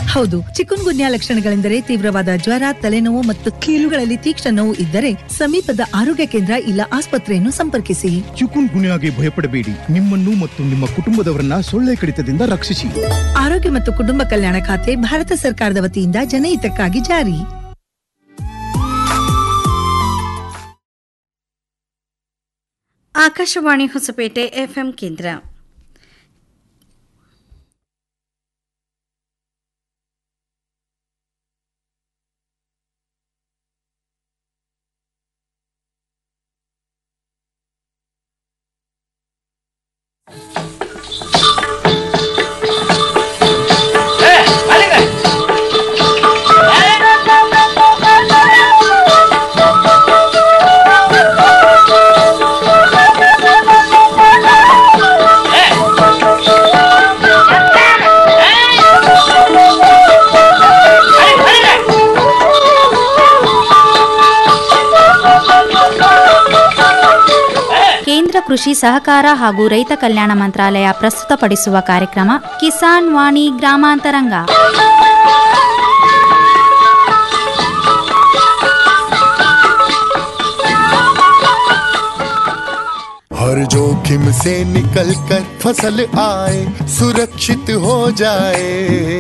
ಹೌದು ಚಿಕುನ್ ಗುನ್ಯಾ ಲಕ್ಷಣಗಳೆಂದರೆ ತೀವ್ರವಾದ ಜ್ವರ ತಲೆನೋವು ಮತ್ತು ಕೀಲುಗಳಲ್ಲಿ ತೀಕ್ಷ್ಣ ನೋವು ಇದ್ದರೆ ಸಮೀಪದ ಆರೋಗ್ಯ ಕೇಂದ್ರ ಇಲ್ಲ ಆಸ್ಪತ್ರೆಯನ್ನು ಸಂಪರ್ಕಿಸಿ ಚಿಕುನ್ ಗುನ್ಯಾಗೆ ಭಯಪಡಬೇಡಿ ನಿಮ್ಮನ್ನು ಮತ್ತು ನಿಮ್ಮ ಕುಟುಂಬದವರನ್ನ ಸೊಳ್ಳೆ ಕಡಿತದಿಂದ ರಕ್ಷಿಸಿ ಆರೋಗ್ಯ ಮತ್ತು ಕುಟುಂಬ ಕಲ್ಯಾಣ ಖಾತೆ ಭಾರತ ಸರ್ಕಾರದ ವತಿಯಿಂದ ಜನಹಿತಕ್ಕಾಗಿ ಜಾರಿ ಆಕಾಶವಾಣಿ ಹೊಸಪೇಟೆ ಎಫ್ಎಂ ಕೇಂದ್ರ ಕೇಂದ್ರ ಕೃಷಿ ಸಹಕಾರ ಹಾಗೂ ರೈತ ಕಲ್ಯಾಣ ಮಂತ್ರಾಲಯ ಪ್ರಸ್ತುತಪಡಿಸುವ ಕಾರ್ಯಕ್ರಮ ಕಿಸಾನ್ ವಾಣಿ ಗ್ರಾಮಾಂತರಂಗ हर जोखिम से निकल कर फसल आए सुरक्षित हो जाए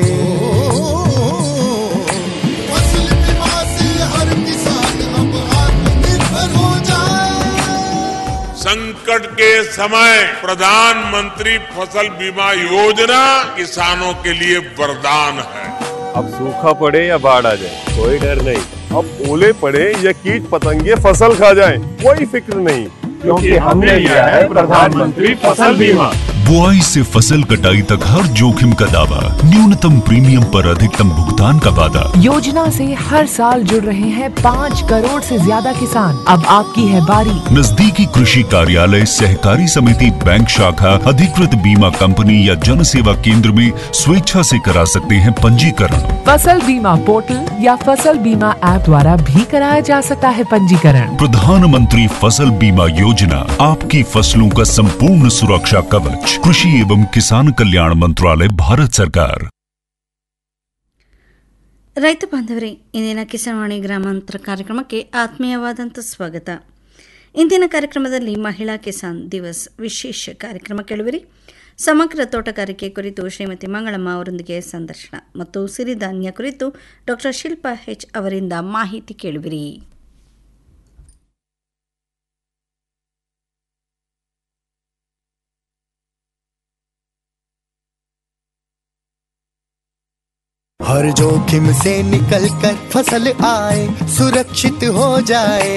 फसल बीमा से हर किसान अब आत्मनिर्भर हो जाए संकट के समय प्रधानमंत्री फसल बीमा योजना किसानों के लिए वरदान है अब सूखा पड़े या बाढ़ आ जाए कोई डर नहीं अब ओले पड़े या कीट पतंगे फसल खा जाए कोई फिक्र नहीं क्योंकि हमने लिया है प्रधानमंत्री फसल बीमा बुआई से फसल कटाई तक हर जोखिम का दावा न्यूनतम प्रीमियम पर अधिकतम भुगतान का वादा योजना से हर साल जुड़ रहे हैं पाँच करोड़ से ज्यादा किसान अब आपकी है बारी नजदीकी कृषि कार्यालय सहकारी समिति बैंक शाखा अधिकृत बीमा कंपनी या जन सेवा केंद्र में स्वेच्छा से करा सकते हैं पंजीकरण फसल बीमा पोर्टल या फसल बीमा ऐप द्वारा भी कराया जा सकता है पंजीकरण प्रधानमंत्री फसल बीमा योजना आपकी फसलों का संपूर्ण सुरक्षा कवच कृषि एवं किसान कल्याण मंत्रालय भारत सरकार ರೈತ ಬಾಂಧವರೇ ಇಂದಿನ ಕಿಸಾನ್ವಾಣಿ ಗ್ರಾಮಾಂತರ ಕಾರ್ಯಕ್ರಮಕ್ಕೆ ಆತ್ಮೀಯವಾದಂಥ ಸ್ವಾಗತ ಇಂದಿನ ಕಾರ್ಯಕ್ರಮದಲ್ಲಿ ಮಹಿಳಾ ಕಿಸಾನ್ ದಿವಸ್ ವಿಶೇಷ ಕಾರ್ಯಕ್ರಮ ಕೇಳುವಿರಿ ಸಮಗ್ರ ತೋಟಗಾರಿಕೆ ಕುರಿತು ಶ್ರೀಮತಿ ಮಂಗಳಮ್ಮ ಅವರೊಂದಿಗೆ ಸಂದರ್ಶನ ಮತ್ತು ಸಿರಿಧಾನ್ಯ ಕುರಿತು ಡಾಕ್ಟರ್ ಶಿಲ್ಪಾ ಹೆಚ್ ಅವರಿಂದ ಮಾಹಿತಿ ಕೇಳುವಿರಿ हर जोखिम से निकल कर फसल आए सुरक्षित हो जाए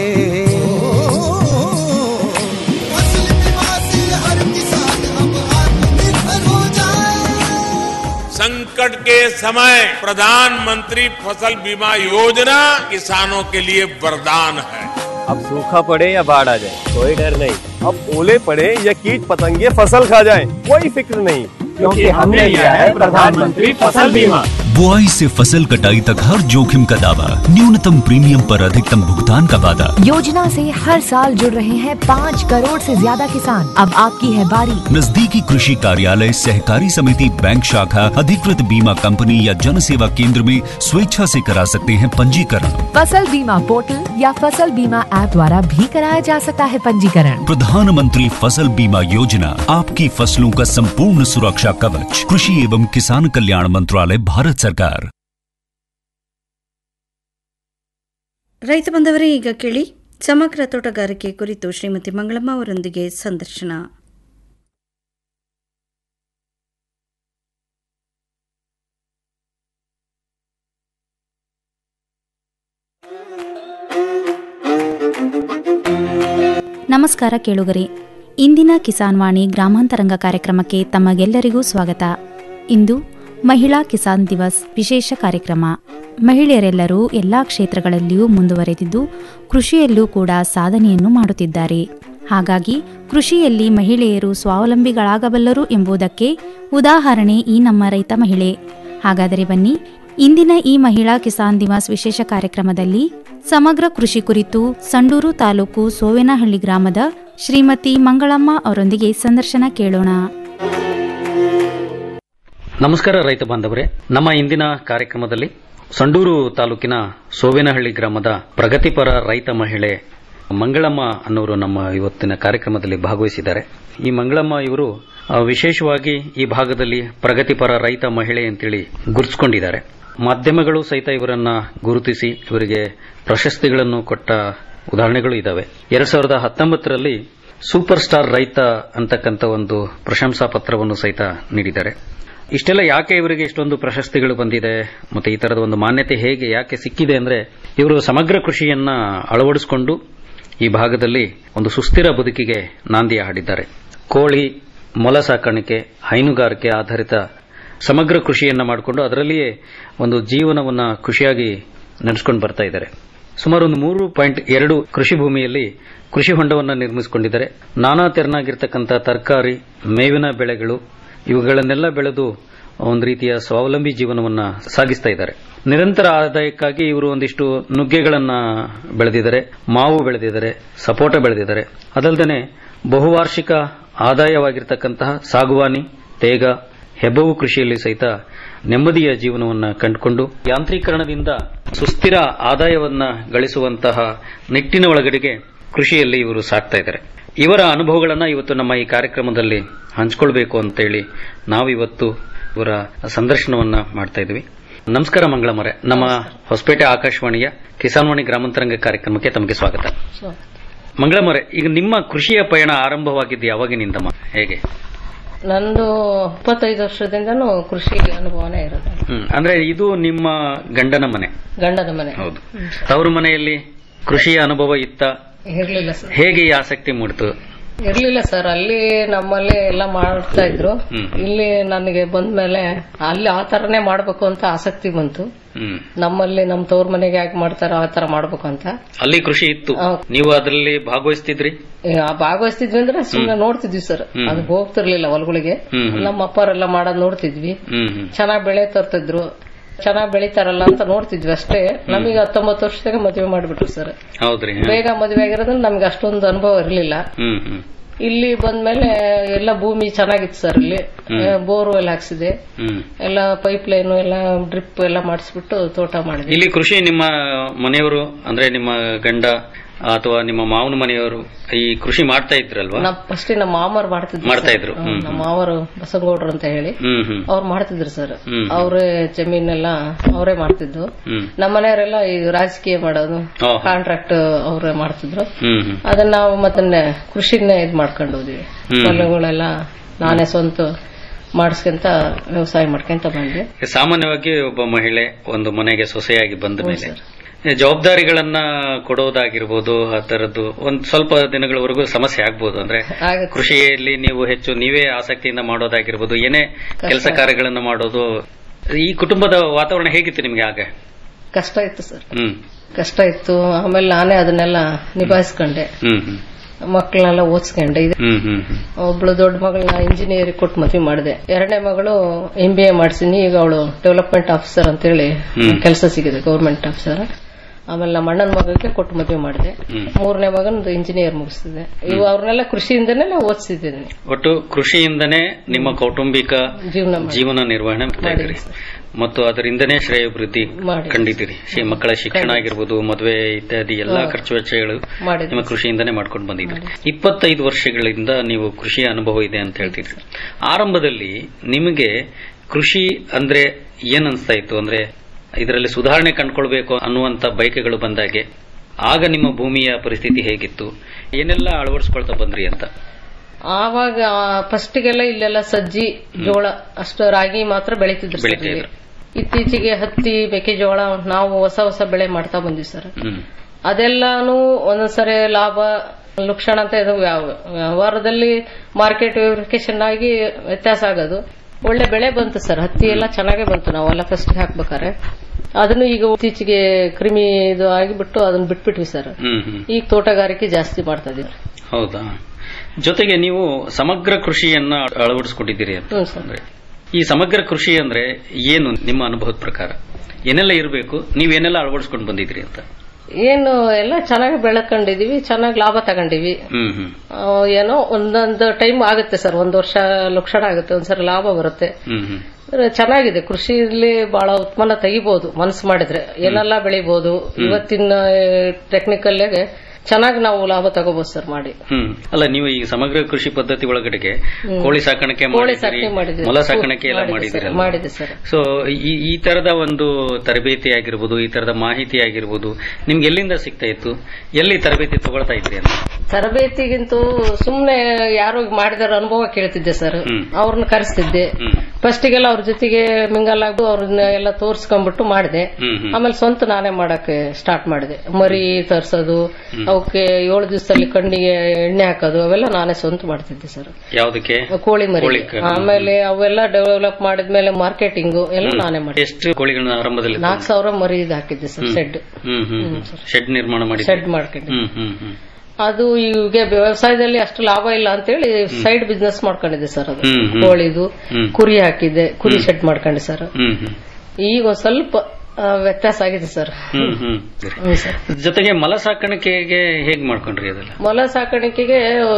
फसल बीमा से हर किसान अब आत्मनिर्भर हो जाए संकट के समय प्रधानमंत्री फसल बीमा योजना किसानों के लिए वरदान है अब सूखा पड़े या बाढ़ आ जाए कोई डर नहीं अब ओले पड़े या कीट पतंगे फसल खा जाए कोई फिक्र नहीं क्योंकि हमने लिया है प्रधानमंत्री फसल बीमा बुआई से फसल कटाई तक हर जोखिम का दावा न्यूनतम प्रीमियम पर अधिकतम भुगतान का वादा योजना से हर साल जुड़ रहे हैं पाँच करोड़ से ज्यादा किसान अब आपकी है बारी नजदीकी कृषि कार्यालय सहकारी समिति बैंक शाखा अधिकृत बीमा कंपनी या जन सेवा केंद्र में स्वेच्छा से करा सकते हैं पंजीकरण फसल बीमा पोर्टल या फसल बीमा ऐप द्वारा भी कराया जा सकता है पंजीकरण प्रधानमंत्री फसल बीमा योजना आपकी फसलों का संपूर्ण सुरक्षा कवच कृषि एवं किसान कल्याण मंत्रालय भारत सरकार ರೈತ ಬಂದವರೇ ಈಗ ಕೇಳಿ ಸಮಗ್ರ ತೋಟಗಾರಿಕೆ ಕುರಿತು ಶ್ರೀಮತಿ ಮಂಗಳಮ್ಮ ಅವರೊಂದಿಗೆ ಸಂದರ್ಶನ ನಮಸ್ಕಾರ ಕೇಳುಗರೆ ಇಂದಿನ ಕಿಸಾನ್ ವಾಣಿ ಗ್ರಾಮಾಂತರಂಗ ಕಾರ್ಯಕ್ರಮಕ್ಕೆ ತಮಗೆಲ್ಲರಿಗೂ ಸ್ವಾಗತ ಇಂದು ಮಹಿಳಾ ಕಿಸಾನ್ ದಿವಸ್ ವಿಶೇಷ ಕಾರ್ಯಕ್ರಮ ಮಹಿಳೆಯರೆಲ್ಲರೂ ಎಲ್ಲಾ ಕ್ಷೇತ್ರಗಳಲ್ಲಿಯೂ ಮುಂದುವರೆದಿದ್ದು ಕೃಷಿಯಲ್ಲೂ ಕೂಡ ಸಾಧನೆಯನ್ನು ಮಾಡುತ್ತಿದ್ದಾರೆ ಹಾಗಾಗಿ ಕೃಷಿಯಲ್ಲಿ ಮಹಿಳೆಯರು ಸ್ವಾವಲಂಬಿಗಳಾಗಬಲ್ಲರು ಎಂಬುದಕ್ಕೆ ಉದಾಹರಣೆ ಈ ನಮ್ಮ ರೈತ ಮಹಿಳೆ ಹಾಗಾದರೆ ಬನ್ನಿ ಇಂದಿನ ಈ ಮಹಿಳಾ ಕಿಸಾನ್ ದಿವಸ್ ವಿಶೇಷ ಕಾರ್ಯಕ್ರಮದಲ್ಲಿ ಸಮಗ್ರ ಕೃಷಿ ಕುರಿತು ಸಂಡೂರು ತಾಲೂಕು ಸೋವೆನಹಳ್ಳಿ ಗ್ರಾಮದ ಶ್ರೀಮತಿ ಮಂಗಳಮ್ಮ ಅವರೊಂದಿಗೆ ಸಂದರ್ಶನ ಕೇಳೋಣ ನಮಸ್ಕಾರ ರೈತ ಬಾಂಧವರೇ ನಮ್ಮ ಇಂದಿನ ಕಾರ್ಯಕ್ರಮದಲ್ಲಿ ಸಂಡೂರು ತಾಲೂಕಿನ ಸೋವಿನಹಳ್ಳಿ ಗ್ರಾಮದ ಪ್ರಗತಿಪರ ರೈತ ಮಹಿಳೆ ಮಂಗಳಮ್ಮ ಅನ್ನೋರು ನಮ್ಮ ಇವತ್ತಿನ ಕಾರ್ಯಕ್ರಮದಲ್ಲಿ ಭಾಗವಹಿಸಿದ್ದಾರೆ ಈ ಮಂಗಳಮ್ಮ ಇವರು ಆ, ವಿಶೇಷವಾಗಿ ಈ ಭಾಗದಲ್ಲಿ ಪ್ರಗತಿಪರ ರೈತ ಮಹಿಳೆ ಅಂತೇಳಿ ಗುರುತಿಸಿಕೊಂಡಿದ್ದಾರೆ ಮಾಧ್ಯಮಗಳು ಸಹಿತ ಇವರನ್ನ ಗುರುತಿಸಿ ಇವರಿಗೆ ಪ್ರಶಸ್ತಿಗಳನ್ನು ಕೊಟ್ಟ ಉದಾಹರಣೆಗಳು ಇದಾವೆ ಎರಡ್ ಸಾವಿರದ ಹತ್ತೊಂಬತ್ತರಲ್ಲಿ ಸೂಪರ್ ಸ್ಟಾರ್ ರೈತ ಅಂತಕ್ಕಂಥ ಒಂದು ಪ್ರಶಂಸಾ ಪತ್ರವನ್ನು ಸಹಿತ ನೀಡಿದ್ದಾರೆ ಇಷ್ಟೆಲ್ಲ ಯಾಕೆ ಇವರಿಗೆ ಇಷ್ಟೊಂದು ಪ್ರಶಸ್ತಿಗಳು ಬಂದಿದೆ ಮತ್ತೆ ಈ ತರದ ಒಂದು ಮಾನ್ಯತೆ ಹೇಗೆ ಯಾಕೆ ಸಿಕ್ಕಿದೆ ಅಂದ್ರೆ ಇವರು ಸಮಗ್ರ ಕೃಷಿಯನ್ನ ಅಳವಡಿಸಿಕೊಂಡು ಈ ಭಾಗದಲ್ಲಿ ಒಂದು ಸುಸ್ಥಿರ ಬದುಕಿಗೆ ನಾಂದಿ ಹಾಡಿದ್ದಾರೆ ಕೋಳಿ ಮೊಲ ಸಾಕಾಣಿಕೆ ಹೈನುಗಾರಿಕೆ ಆಧಾರಿತ ಸಮಗ್ರ ಕೃಷಿಯನ್ನ ಮಾಡಿಕೊಂಡು ಅದರಲ್ಲಿಯೇ ಒಂದು ಜೀವನವನ್ನ ಖುಷಿಯಾಗಿ ನಡೆಸ್ಕೊಂಡು ಬರ್ತಾ ಇದ್ದಾರೆ ಸುಮಾರು ಒಂದು ಮೂರು ಪಾಯಿಂಟ್ ಎರಡು ಕೃಷಿ ಭೂಮಿಯಲ್ಲಿ ಕೃಷಿ ಹೊಂಡವನ್ನು ನಿರ್ಮಿಸಿಕೊಂಡಿದ್ದಾರೆ ನಾನಾ ತೆರನಾಗಿರ್ತಕ್ಕಂಥ ತರಕಾರಿ ಮೇವಿನ ಬೆಳೆಗಳು ಇವುಗಳನ್ನೆಲ್ಲ ಬೆಳೆದು ಒಂದು ರೀತಿಯ ಸ್ವಾವಲಂಬಿ ಜೀವನವನ್ನ ಸಾಗಿಸ್ತಾ ಇದ್ದಾರೆ ನಿರಂತರ ಆದಾಯಕ್ಕಾಗಿ ಇವರು ಒಂದಿಷ್ಟು ನುಗ್ಗೆಗಳನ್ನ ಬೆಳೆದಿದ್ದಾರೆ ಮಾವು ಬೆಳೆದಿದ್ದಾರೆ ಸಪೋಟ ಬೆಳೆದಿದ್ದಾರೆ ಅದಲ್ಲದೆ ಬಹುವಾರ್ಷಿಕ ಆದಾಯವಾಗಿರ್ತಕ್ಕಂತಹ ಸಾಗುವಾನಿ ತೇಗ ಹೆಬ್ಬವು ಕೃಷಿಯಲ್ಲಿ ಸಹಿತ ನೆಮ್ಮದಿಯ ಜೀವನವನ್ನ ಕಂಡುಕೊಂಡು ಯಾಂತ್ರೀಕರಣದಿಂದ ಸುಸ್ಥಿರ ಆದಾಯವನ್ನ ಗಳಿಸುವಂತಹ ನಿಟ್ಟಿನ ಒಳಗಡೆಗೆ ಕೃಷಿಯಲ್ಲಿ ಇವರು ಸಾಕ್ತಾ ಇದ್ದಾರೆ ಇವರ ಅನುಭವಗಳನ್ನ ಇವತ್ತು ನಮ್ಮ ಈ ಕಾರ್ಯಕ್ರಮದಲ್ಲಿ ಹಂಚಿಕೊಳ್ಬೇಕು ಅಂತೇಳಿ ನಾವಿವತ್ತು ಇವರ ಸಂದರ್ಶನವನ್ನ ಮಾಡ್ತಾ ಇದ್ವಿ ನಮಸ್ಕಾರ ಮಂಗಳಮರೆ ನಮ್ಮ ಹೊಸಪೇಟೆ ಆಕಾಶವಾಣಿಯ ಕಿಸಾನ್ವಾಣಿ ಗ್ರಾಮಾಂತರಂಗ ಕಾರ್ಯಕ್ರಮಕ್ಕೆ ತಮಗೆ ಸ್ವಾಗತ ಮಂಗಳಮರೆ ಈಗ ನಿಮ್ಮ ಕೃಷಿಯ ಪಯಣ ಆರಂಭವಾಗಿದ್ದು ಯಾವಾಗಿನಿಂದಮ್ಮ ಹೇಗೆ ನಂದು ಇಪ್ಪತ್ತೈದು ವರ್ಷದಿಂದನೂ ಕೃಷಿ ಅನುಭವನೇ ಇರೋದು ಹ್ಮ್ ಅಂದ್ರೆ ಇದು ನಿಮ್ಮ ಗಂಡನ ಮನೆ ಗಂಡನ ಮನೆ ಹೌದು ತವರು ಮನೆಯಲ್ಲಿ ಕೃಷಿಯ ಅನುಭವ ಇತ್ತ ಇರ್ಲಿಲ್ಲ ಸರ್ ಹೇಗೆ ಈ ಆಸಕ್ತಿ ಮೂಡಿತು ಇರ್ಲಿಲ್ಲ ಸರ್ ಅಲ್ಲಿ ನಮ್ಮಲ್ಲಿ ಎಲ್ಲ ಮಾಡ್ತಾ ಇದ್ರು ಹ್ಮ್. ಇಲ್ಲಿ ನನಗೆ ಬಂದ್ಮೇಲೆ ಅಲ್ಲಿ ಆ ತರನೇ ಮಾಡ್ಬೇಕು ಅಂತ ಆಸಕ್ತಿ ಬಂತು ಹ್ಮ್ ನಮ್ಮಲ್ಲಿ ನಮ್ಮ ತವ್ರ ಮನೆಗೆ ಯಾಕೆ ಮಾಡ್ತಾರ ಆ ತರ ಮಾಡ್ಬೇಕು ಅಂತ ಅಲ್ಲಿ ಕೃಷಿ ಇತ್ತು ನೀವು ಅದರಲ್ಲಿ ಭಾಗವಹಿಸ್ತಿದ್ರಿ ಈ ಆ ಭಾಗವಹಿಸ್ತಿದ್ವಿ ಅಂದ್ರೆ ಸುಮ್ನೆ ನೋಡ್ತಿದ್ವಿ ಸರ್ ಹ್ಮ್. ಅದು ಹೋಗ್ತಿರ್ಲಿಲ್ಲ ಹೊಲಗಳಿಗೆ ಹ್ಮ್, ಹ್ಮ್. ನಮ್ಮ ಅಪ್ಪರೆಲ್ಲ ಮಾಡೋದ್ ನೋಡ್ತಿದ್ವಿ ಹ್ಮ್ ಹ್ಮ್ ಚೆನ್ನಾಗ್ ಬೆಳೆ ತರ್ತಿದ್ರು ಚೆನ್ನಾಗ್ ಬೆಳಿತಾರಲ್ಲ ಅಂತ ನೋಡ್ತಿದ್ವಿ ಅಷ್ಟೇ ನಮಗೆ ಹತ್ತೊಂಬತ್ತು ವರ್ಷದಾಗ ಮದುವೆ ಮಾಡ್ಬಿಟ್ರು ಸರ್ ಹೌದ್ರಿ ಬೇಗ ಮದುವೆ ಆಗಿರೋದ್ರಿಂದ ನಮ್ಗೆ ಅಷ್ಟೊಂದು ಅನುಭವ ಇರಲಿಲ್ಲ ಹ್ಮ್ ಹ್ಮ್ ಇಲ್ಲಿ ಬಂದ್ಮೇಲೆ ಎಲ್ಲ ಭೂಮಿ ಚೆನ್ನಾಗಿತ್ತು ಸರ್ ಇಲ್ಲಿ ಹ್ಮ್. ಬೋರ್ ಎಲ್ಲ ಹಾಕ್ಸಿದೆ ಹ್ಮ್ ಎಲ್ಲ ಪೈಪ್ ಲೈನ್ ಎಲ್ಲ ಡ್ರಿಪ್ ಎಲ್ಲ ಮಾಡಿಸ್ಬಿಟ್ಟು ತೋಟ ಮಾಡಿದೆ ಇಲ್ಲಿ ಕೃಷಿ ನಿಮ್ಮ ಮನೆಯವರು ಅಂದ್ರೆ ನಿಮ್ಮ ಗಂಡ ಅಥವಾ ನಿಮ್ಮ ಮಾವನ ಮನೆಯವರು ಈ ಕೃಷಿ ಮಾಡ್ತಾ ಇದ್ರಲ್ವಾ ನಮ್ ಫಸ್ಟ್ ನಮ್ಮ ಮಾಮರು ಮಾಡ್ತಿದ್ರು ಮಾಡ್ತಾ sir. ಇದ್ರು. ಹ್ಮ್, ಹ್ಮ್, ನಮ್ಮ ಮಾವರು ಬಸಂಗೌಡ್ರು ಅಂತ ಹೇಳಿ ಹ್ಮ್ ಹ್ಮ್ ಅವ್ರು ಮಾಡ್ತಿದ್ರು ಸರ್ ಹ್ಮ್. ಅವರೇ ಜಮೀನೆಲ್ಲ ಅವರೇ ಮಾಡ್ತಿದ್ದು ಹ್ಮ್ ನಮ್ಮ ಮನೆಯವರೆಲ್ಲ ಈ ರಾಜಕೀಯ ಮಾಡೋದು ಓಹೋ. ಕಾಂಟ್ರಾಕ್ಟ್ ಅವರೇ ಮಾಡ್ತಿದ್ರು ಹ್ಮ್ ಹ್ಮ್ ಅದನ್ನ ನಾವು ಮತ್ತೆ ಕೃಷಿನೇ ಇದ್ ಮಾಡ್ಕೊಂಡು ಹೋದ್ವಿ ಹ್ಮ್. ಹೊಲಗಳೆಲ್ಲ ನಾನೇ ಸ್ವಂತ ಮಾಡಿಸ್ಕೊಂತ ವ್ಯವಸಾಯ ಮಾಡ್ಕೊಂತ ಬಂದ್ವಿ ಸಾಮಾನ್ಯವಾಗಿ ಒಬ್ಬ ಮಹಿಳೆ ಒಂದು ಮನೆಗೆ ಸೊಸೆಯಾಗಿ ಬಂದ ಮೇಲೆ ಜವಾಬ್ದಾರಿಗಳನ್ನ ಕೊಡೋದಾಗಿರ್ಬೋದು ಆ ತರದ್ದು ಒಂದ್ ಸ್ವಲ್ಪ ದಿನಗಳವರೆಗೂ ಸಮಸ್ಯೆ ಆಗ್ಬೋದು ಅಂದ್ರೆ ಆಗತ್ತೆ. ಕೃಷಿಯಲ್ಲಿ ನೀವು ಹೆಚ್ಚು ನೀವೇ ಆಸಕ್ತಿಯಿಂದ ಮಾಡೋದಾಗಿರ್ಬೋದು ಏನೇ ಕೆಲಸ ಕಾರ್ಯಗಳನ್ನ ಮಾಡೋದು ಈ ಕುಟುಂಬದ ವಾತಾವರಣ ಹೇಗಿತ್ತು ನಿಮ್ಗೆ ಆಗ ಕಷ್ಟ ಇತ್ತು ಸರ್ ಹ್ಮ್ ಕಷ್ಟ ಇತ್ತು ಆಮೇಲೆ ನಾನೇ ಅದನ್ನೆಲ್ಲ ನಿಭಾಯಿಸ್ಕೊಂಡೆ ಹ್ಮ್ ಹ್ಮ್ ಮಕ್ಕಳನ್ನೆಲ್ಲ ಓದಿಸ್ಕೊಂಡೆ ಇದು ಹ್ಮ್ ಹ್ಮ್ ಹ್ಮ್ ಒಬ್ಳು ದೊಡ್ಡ ಮಗಳನ್ನ ಇಂಜಿನಿಯರಿಂಗ್ ಕೊಟ್ಟು ಮದುವೆ ಮಾಡಿದೆ ಎರಡನೇ ಮಗಳು ಎಂ ಬಿ ಎ ಮಾಡಿಸಿನಿ ಈಗ ಅವಳು ಡೆವಲಪ್ಮೆಂಟ್ ಆಫೀಸರ್ ಅಂತೇಳಿ ಹ್ಮ್. ಕೆಲಸ ಸಿಗಿದೆ ಗೌರ್ಮೆಂಟ್ ಆಫೀಸರ್ ಆಮೇಲೆ ನಮ್ಮ ಅಣ್ಣನ ಮಗಳಿಗೆ ಕೊಟ್ಟು ಮದುವೆ ಮಾಡಿದೆ ಹ್ಮ್. ಮೂರನೇ ಮಗನದು ಇಂಜಿನಿಯರ್ ಮುಗಿಸಿದೆ ಇವು ಅವ್ರನ್ನೆಲ್ಲ ಕೃಷಿಯಿಂದನೇ ನಾವು ಓದಿಸಿದ್ದೀನಿ ಒಟ್ಟು ಕೃಷಿಯಿಂದನೇ ನಿಮ್ಮ ಕೌಟುಂಬಿಕ ಜೀವನ ಜೀವನ ನಿರ್ವಹಣೆ ಮಾಡ್ತಾ ಇದ್ದೀರಿ ಮತ್ತು ಅದರಿಂದನೇ ಶ್ರೇಯೋಭಿವೃದ್ಧಿ ಮಾಡಿ. ಕಂಡಿದ್ದೀರಿ ಶಿ- ಮಕ್ಕಳ ಶಿಕ್ಷಣ ಆಗಿರ್ಬೋದು ಮದುವೆ ಇತ್ಯಾದಿ ಎಲ್ಲಾ ಹಾ. ಖರ್ಚು ವೆಚ್ಚಗಳು ಮಾಡಿದ್ದೀನಿ. ನಿಮ್ಮ ಕೃಷಿಯಿಂದನೇ ಮಾಡ್ಕೊಂಡು ಬಂದಿದ್ದೀರಿ ಇಪ್ಪತ್ತೈದು ವರ್ಷಗಳಿಂದ ನೀವು ಕೃಷಿಯ ಅನುಭವ ಇದೆ ಅಂತ ಹೇಳ್ತಿದ್ರಿ ಆರಂಭದಲ್ಲಿ ನಿಮಗೆ ಕೃಷಿ ಅಂದ್ರೆ ಏನ್ ಅನ್ಸ್ತಾ ಇತ್ತು ಅಂದ್ರೆ ಇದರಲ್ಲಿ ಸುಧಾರಣೆ ಕಂಡುಕೊಳ್ಬೇಕು ಅನ್ನುವಂತ ಬಯಕೆಗಳು ಬಂದಾಗೆ ಆಗ ನಿಮ್ಮ ಭೂಮಿಯ ಪರಿಸ್ಥಿತಿ ಹೇಗಿತ್ತು ಏನೆಲ್ಲ ಅಳವಡಿಸ್ಕೊಳ್ತಾ ಬಂದ್ರಿ ಅಂತ ಆವಾಗ ಫಸ್ಟಿಗೆಲ್ಲ ಇಲ್ಲೆಲ್ಲ ಸಜ್ಜಿ ಜೋಳ ಅಷ್ಟು ರಾಗಿ ಮಾತ್ರ ಬೆಳಿತಿದ್ರು ಸರ್ ಬೆಳಿತಾ ಇಲ್ಲಿ. ಇದ್ರು. ಇತ್ತೀಚೆಗೆ ಹತ್ತಿ ಮೆಕ್ಕೆಜೋಳ ನಾವು ಹೊಸ ಹೊಸ ಬೆಳೆ ಮಾಡ್ತಾ ಬಂದ್ವಿ ಸರ್ ಹ್ಮ್ ಅದೆಲ್ಲಾನು ಒಂದೊಂದ್ಸರಿ ಲಾಭ ಲಕ್ಷಣ ಅಂತ ಇದು ವ್ಯಾವ- ವ್ಯವಹಾರದಲ್ಲಿ ಮಾರ್ಕೆಟ್ ವೆರಿಫಿಕೇಶನ್ ಆಗಿ ವ್ಯತ್ಯಾಸ ಆಗೋದು ಒಳ್ಳೆ ಬೆಳೆ ಬಂತು ಸರ್ ಹತ್ತಿ ಎಲ್ಲ ಚೆನ್ನಾಗೇ ಬಂತು ನಾವೆಲ್ಲ ಫಸ್ಟ್ ಹಾಕ್ಬೇಕಾರೆ ಅದನ್ನು ಈಗ ಇತ್ತೀಚೆಗೆ ಕ್ರಿಮಿ ಇದು ಆಗಿಬಿಟ್ಟು ಅದನ್ನ ಬಿಟ್ಬಿಟ್ವಿ ಸರ್ ಹ್ಮ್ ಹ್ಮ್ ಈಗ ತೋಟಗಾರಿಕೆ ಜಾಸ್ತಿ ಮಾಡ್ತಾ ಇದೀವಿ ಹೌದಾ ಜೊತೆಗೆ ನೀವು ಸಮಗ್ರ ಕೃಷಿಯನ್ನ ಅಳವಡಿಸ್ಕೊಂಡಿದ್ದೀರಿ ಅಂತ ಹ್ಮ್ ಸರ್ ಅಂದ್ರೆ ಈ ಸಮಗ್ರ ಕೃಷಿ ಅಂದ್ರೆ ಏನು ನಿಮ್ಮ ಅನುಭವದ ಪ್ರಕಾರ ಏನೆಲ್ಲ ಇರಬೇಕು ನೀವೇನೆಲ್ಲ ಅಳವಡಿಸ್ಕೊಂಡು ಬಂದಿದ್ದೀರಿ ಅಂತ ಏನು ಎಲ್ಲ ಚೆನ್ನಾಗಿ ಬೆಳ್ಕೊಂಡಿದೀವಿ ಚೆನ್ನಾಗಿ ಲಾಭ ತಗೊಂಡಿವಿ ಹ್ಮ್ ಹ್ಮ್ ಆ, ಏನೋ ಒಂದೊಂದು ಟೈಮ್ ಆಗುತ್ತೆ ಸರ್ ಒಂದ್ ವರ್ಷ ಲಕ್ಷಣ ಆಗುತ್ತೆ ಒಂದ್ಸರಿ ಲಾಭ ಬರುತ್ತೆ ಹ್ಮ್ ಹ್ಮ್ ಅಂದ್ರೆ ಚೆನ್ನಾಗಿದೆ ಕೃಷಿಯಲ್ಲಿ ಬಹಳ ಉತ್ಪನ್ನ ತೆಗಿಬಹುದು ಮನಸ್ಸು ಮಾಡಿದ್ರೆ ಏನೆಲ್ಲ ಬೆಳಿಬಹುದು ಇವತ್ತಿನ ಟೆಕ್ನಿಕಲ್ ಚೆನ್ನಾಗಿ ನಾವು ಲಾಭ ತಗೋಬಹುದು ಸರ್ ಮಾಡಿ ಹ್ಮ್ ಅಲ್ಲ ನೀವು ಈ ಸಮಗ್ರ ಕೃಷಿ ಪದ್ಧತಿ ಒಳಗಡೆಗೆ ಹ್ಮ್. ಕೋಳಿ ಸಾಕಾಣಿಕೆ ಕೋಳಿ ಮಾಡಿದಿರಿ ಸಾಕಣೆ ಮಾಡಿದ್ದೀವಿ. ಮೊಲ ಸಾಕಾಣಿಕೆ ಎಲ್ಲ ಮಾಡಿದೆ ಸರ್, ಮಾಡಿದಿರಲ್ಲ ಮಾಡಿದೆ ಸರ್ ಸೊ ಈ ಈ ತರದ ಒಂದು ತರಬೇತಿ ಆಗಿರ್ಬೋದು ಈ ತರದ ಮಾಹಿತಿ ಆಗಿರ್ಬೋದು ನಿಮ್ಗೆ ಎಲ್ಲಿಂದ ಸಿಗ್ತಾ ಇತ್ತು ಎಲ್ಲಿ ತರಬೇತಿ ತಗೊಳ್ತಾ ಇದ್ರಿ ಅಂತ ತರಬೇತಿಗಿಂತೂ ಸುಮ್ನೆ ಯಾರೋ ಮಾಡಿದಾರ ಅನುಭವ ಕೇಳ್ತಿದ್ದೆ ಸರ್ ಹ್ಮ್. ಅವ್ರನ್ನ ಕರೆಸ್ತಿದ್ದೆ ಹ್ಮ್ ಫಸ್ಟಿಗೆಲ್ಲ ಅವ್ರ ಜೊತೆಗೆ ಮಿಂಗಲ್ ಆಗ್ದು ಅವ್ರನ್ನ ಎಲ್ಲ ತೋರ್ಸ್ಕೊಂಡ್ಬಿಟ್ಟು ಮಾಡಿದೆ ಹ್ಮ್ ಹ್ಮ್ ಆಮೇಲೆ ಸ್ವಂತ ನಾನೇ ಮಾಡಕ್ಕೆ ಸ್ಟಾರ್ಟ್ ಮಾಡಿದೆ ಮರಿ ತರ್ಸೋದು ಅವಕ್ಕೆ ಏಳು ದಿವಸದಲ್ಲಿ ಕಣ್ಣಿಗೆ ಎಣ್ಣೆ ಹಾಕೋದು ಅವೆಲ್ಲ ನಾನೇ ಸ್ವಂತ ಮಾಡ್ತಿದ್ದೆ ಸರ್ ಯಾವ್ದಕ್ಕೆ ಕೋಳಿ ಮರಿ ಕೋಳಿ ಕ- ಆಮೇಲೆ ಅವೆಲ್ಲ ಡೆವಲಪ್ ಮಾಡಿದ್ಮೇಲೆ ಮಾರ್ಕೆಟಿಂಗು ಎಲ್ಲ ನಾನೇ ಮಾಡಿದೆ ಎಷ್ಟು ಕೋಳಿಗಳನ್ನ ಆರಂಭದಲ್ಲಿ ನಾಲ್ಕು ಸಾವಿರ ಮರಿ ಇದು ಹಾಕಿದ್ದೆ ಸರ್ ಶೆಡ್ ಹ್ಮ್ ಹ್ಮ್ ಹ್ಮ್. ಶೆಡ್ ನಿರ್ಮಾಣ ಮಾಡಿ ಶೆಡ್ ಮಾಡ್ಕೊಂಡೆ ಹ್ಮ್ ಹ್ಮ್ ಹ್ಮ್ ಅದು ಈಗ ವ್ಯವಸಾಯದಲ್ಲಿ ಅಷ್ಟು ಲಾಭ ಇಲ್ಲ ಅಂತೇಳಿ ಸೈಡ್ ಬಿಸ್ನೆಸ್ ಮಾಡ್ಕೊಂಡಿದ್ದೆ ಸರ್ ಅದು ಹ್ಮ್, ಹ್ಮ್. ಕೋಳಿದು ಹ್ಮ್. ಕುರಿ ಹಾಕಿದ್ದೆ ಕುರಿ ಶೆಡ್ ಮಾಡ್ಕೊಂಡೆ ಸರ್ ಹ್ಮ್ ಹ್ಮ್ ಈಗ ಒಂದ್ ಸ್ವಲ್ಪ ಆ, ವ್ಯತ್ಯಾಸ ಆಗಿದೆ ಸರ್ ಹ್ಮ್ ಹ್ಮ್ ಹ್ಮ್ ಸರ್ ಜೊತೆಗೆ ಮಲ ಸಾಕಾಣಿಕೆಗೆ ಹೇಗ್ ಮಾಡ್ಕೊಂಡ್ರಿ ಅದೆಲ್ಲ ಮೊಲ ಸಾಕಾಣಿಕೆಗೆ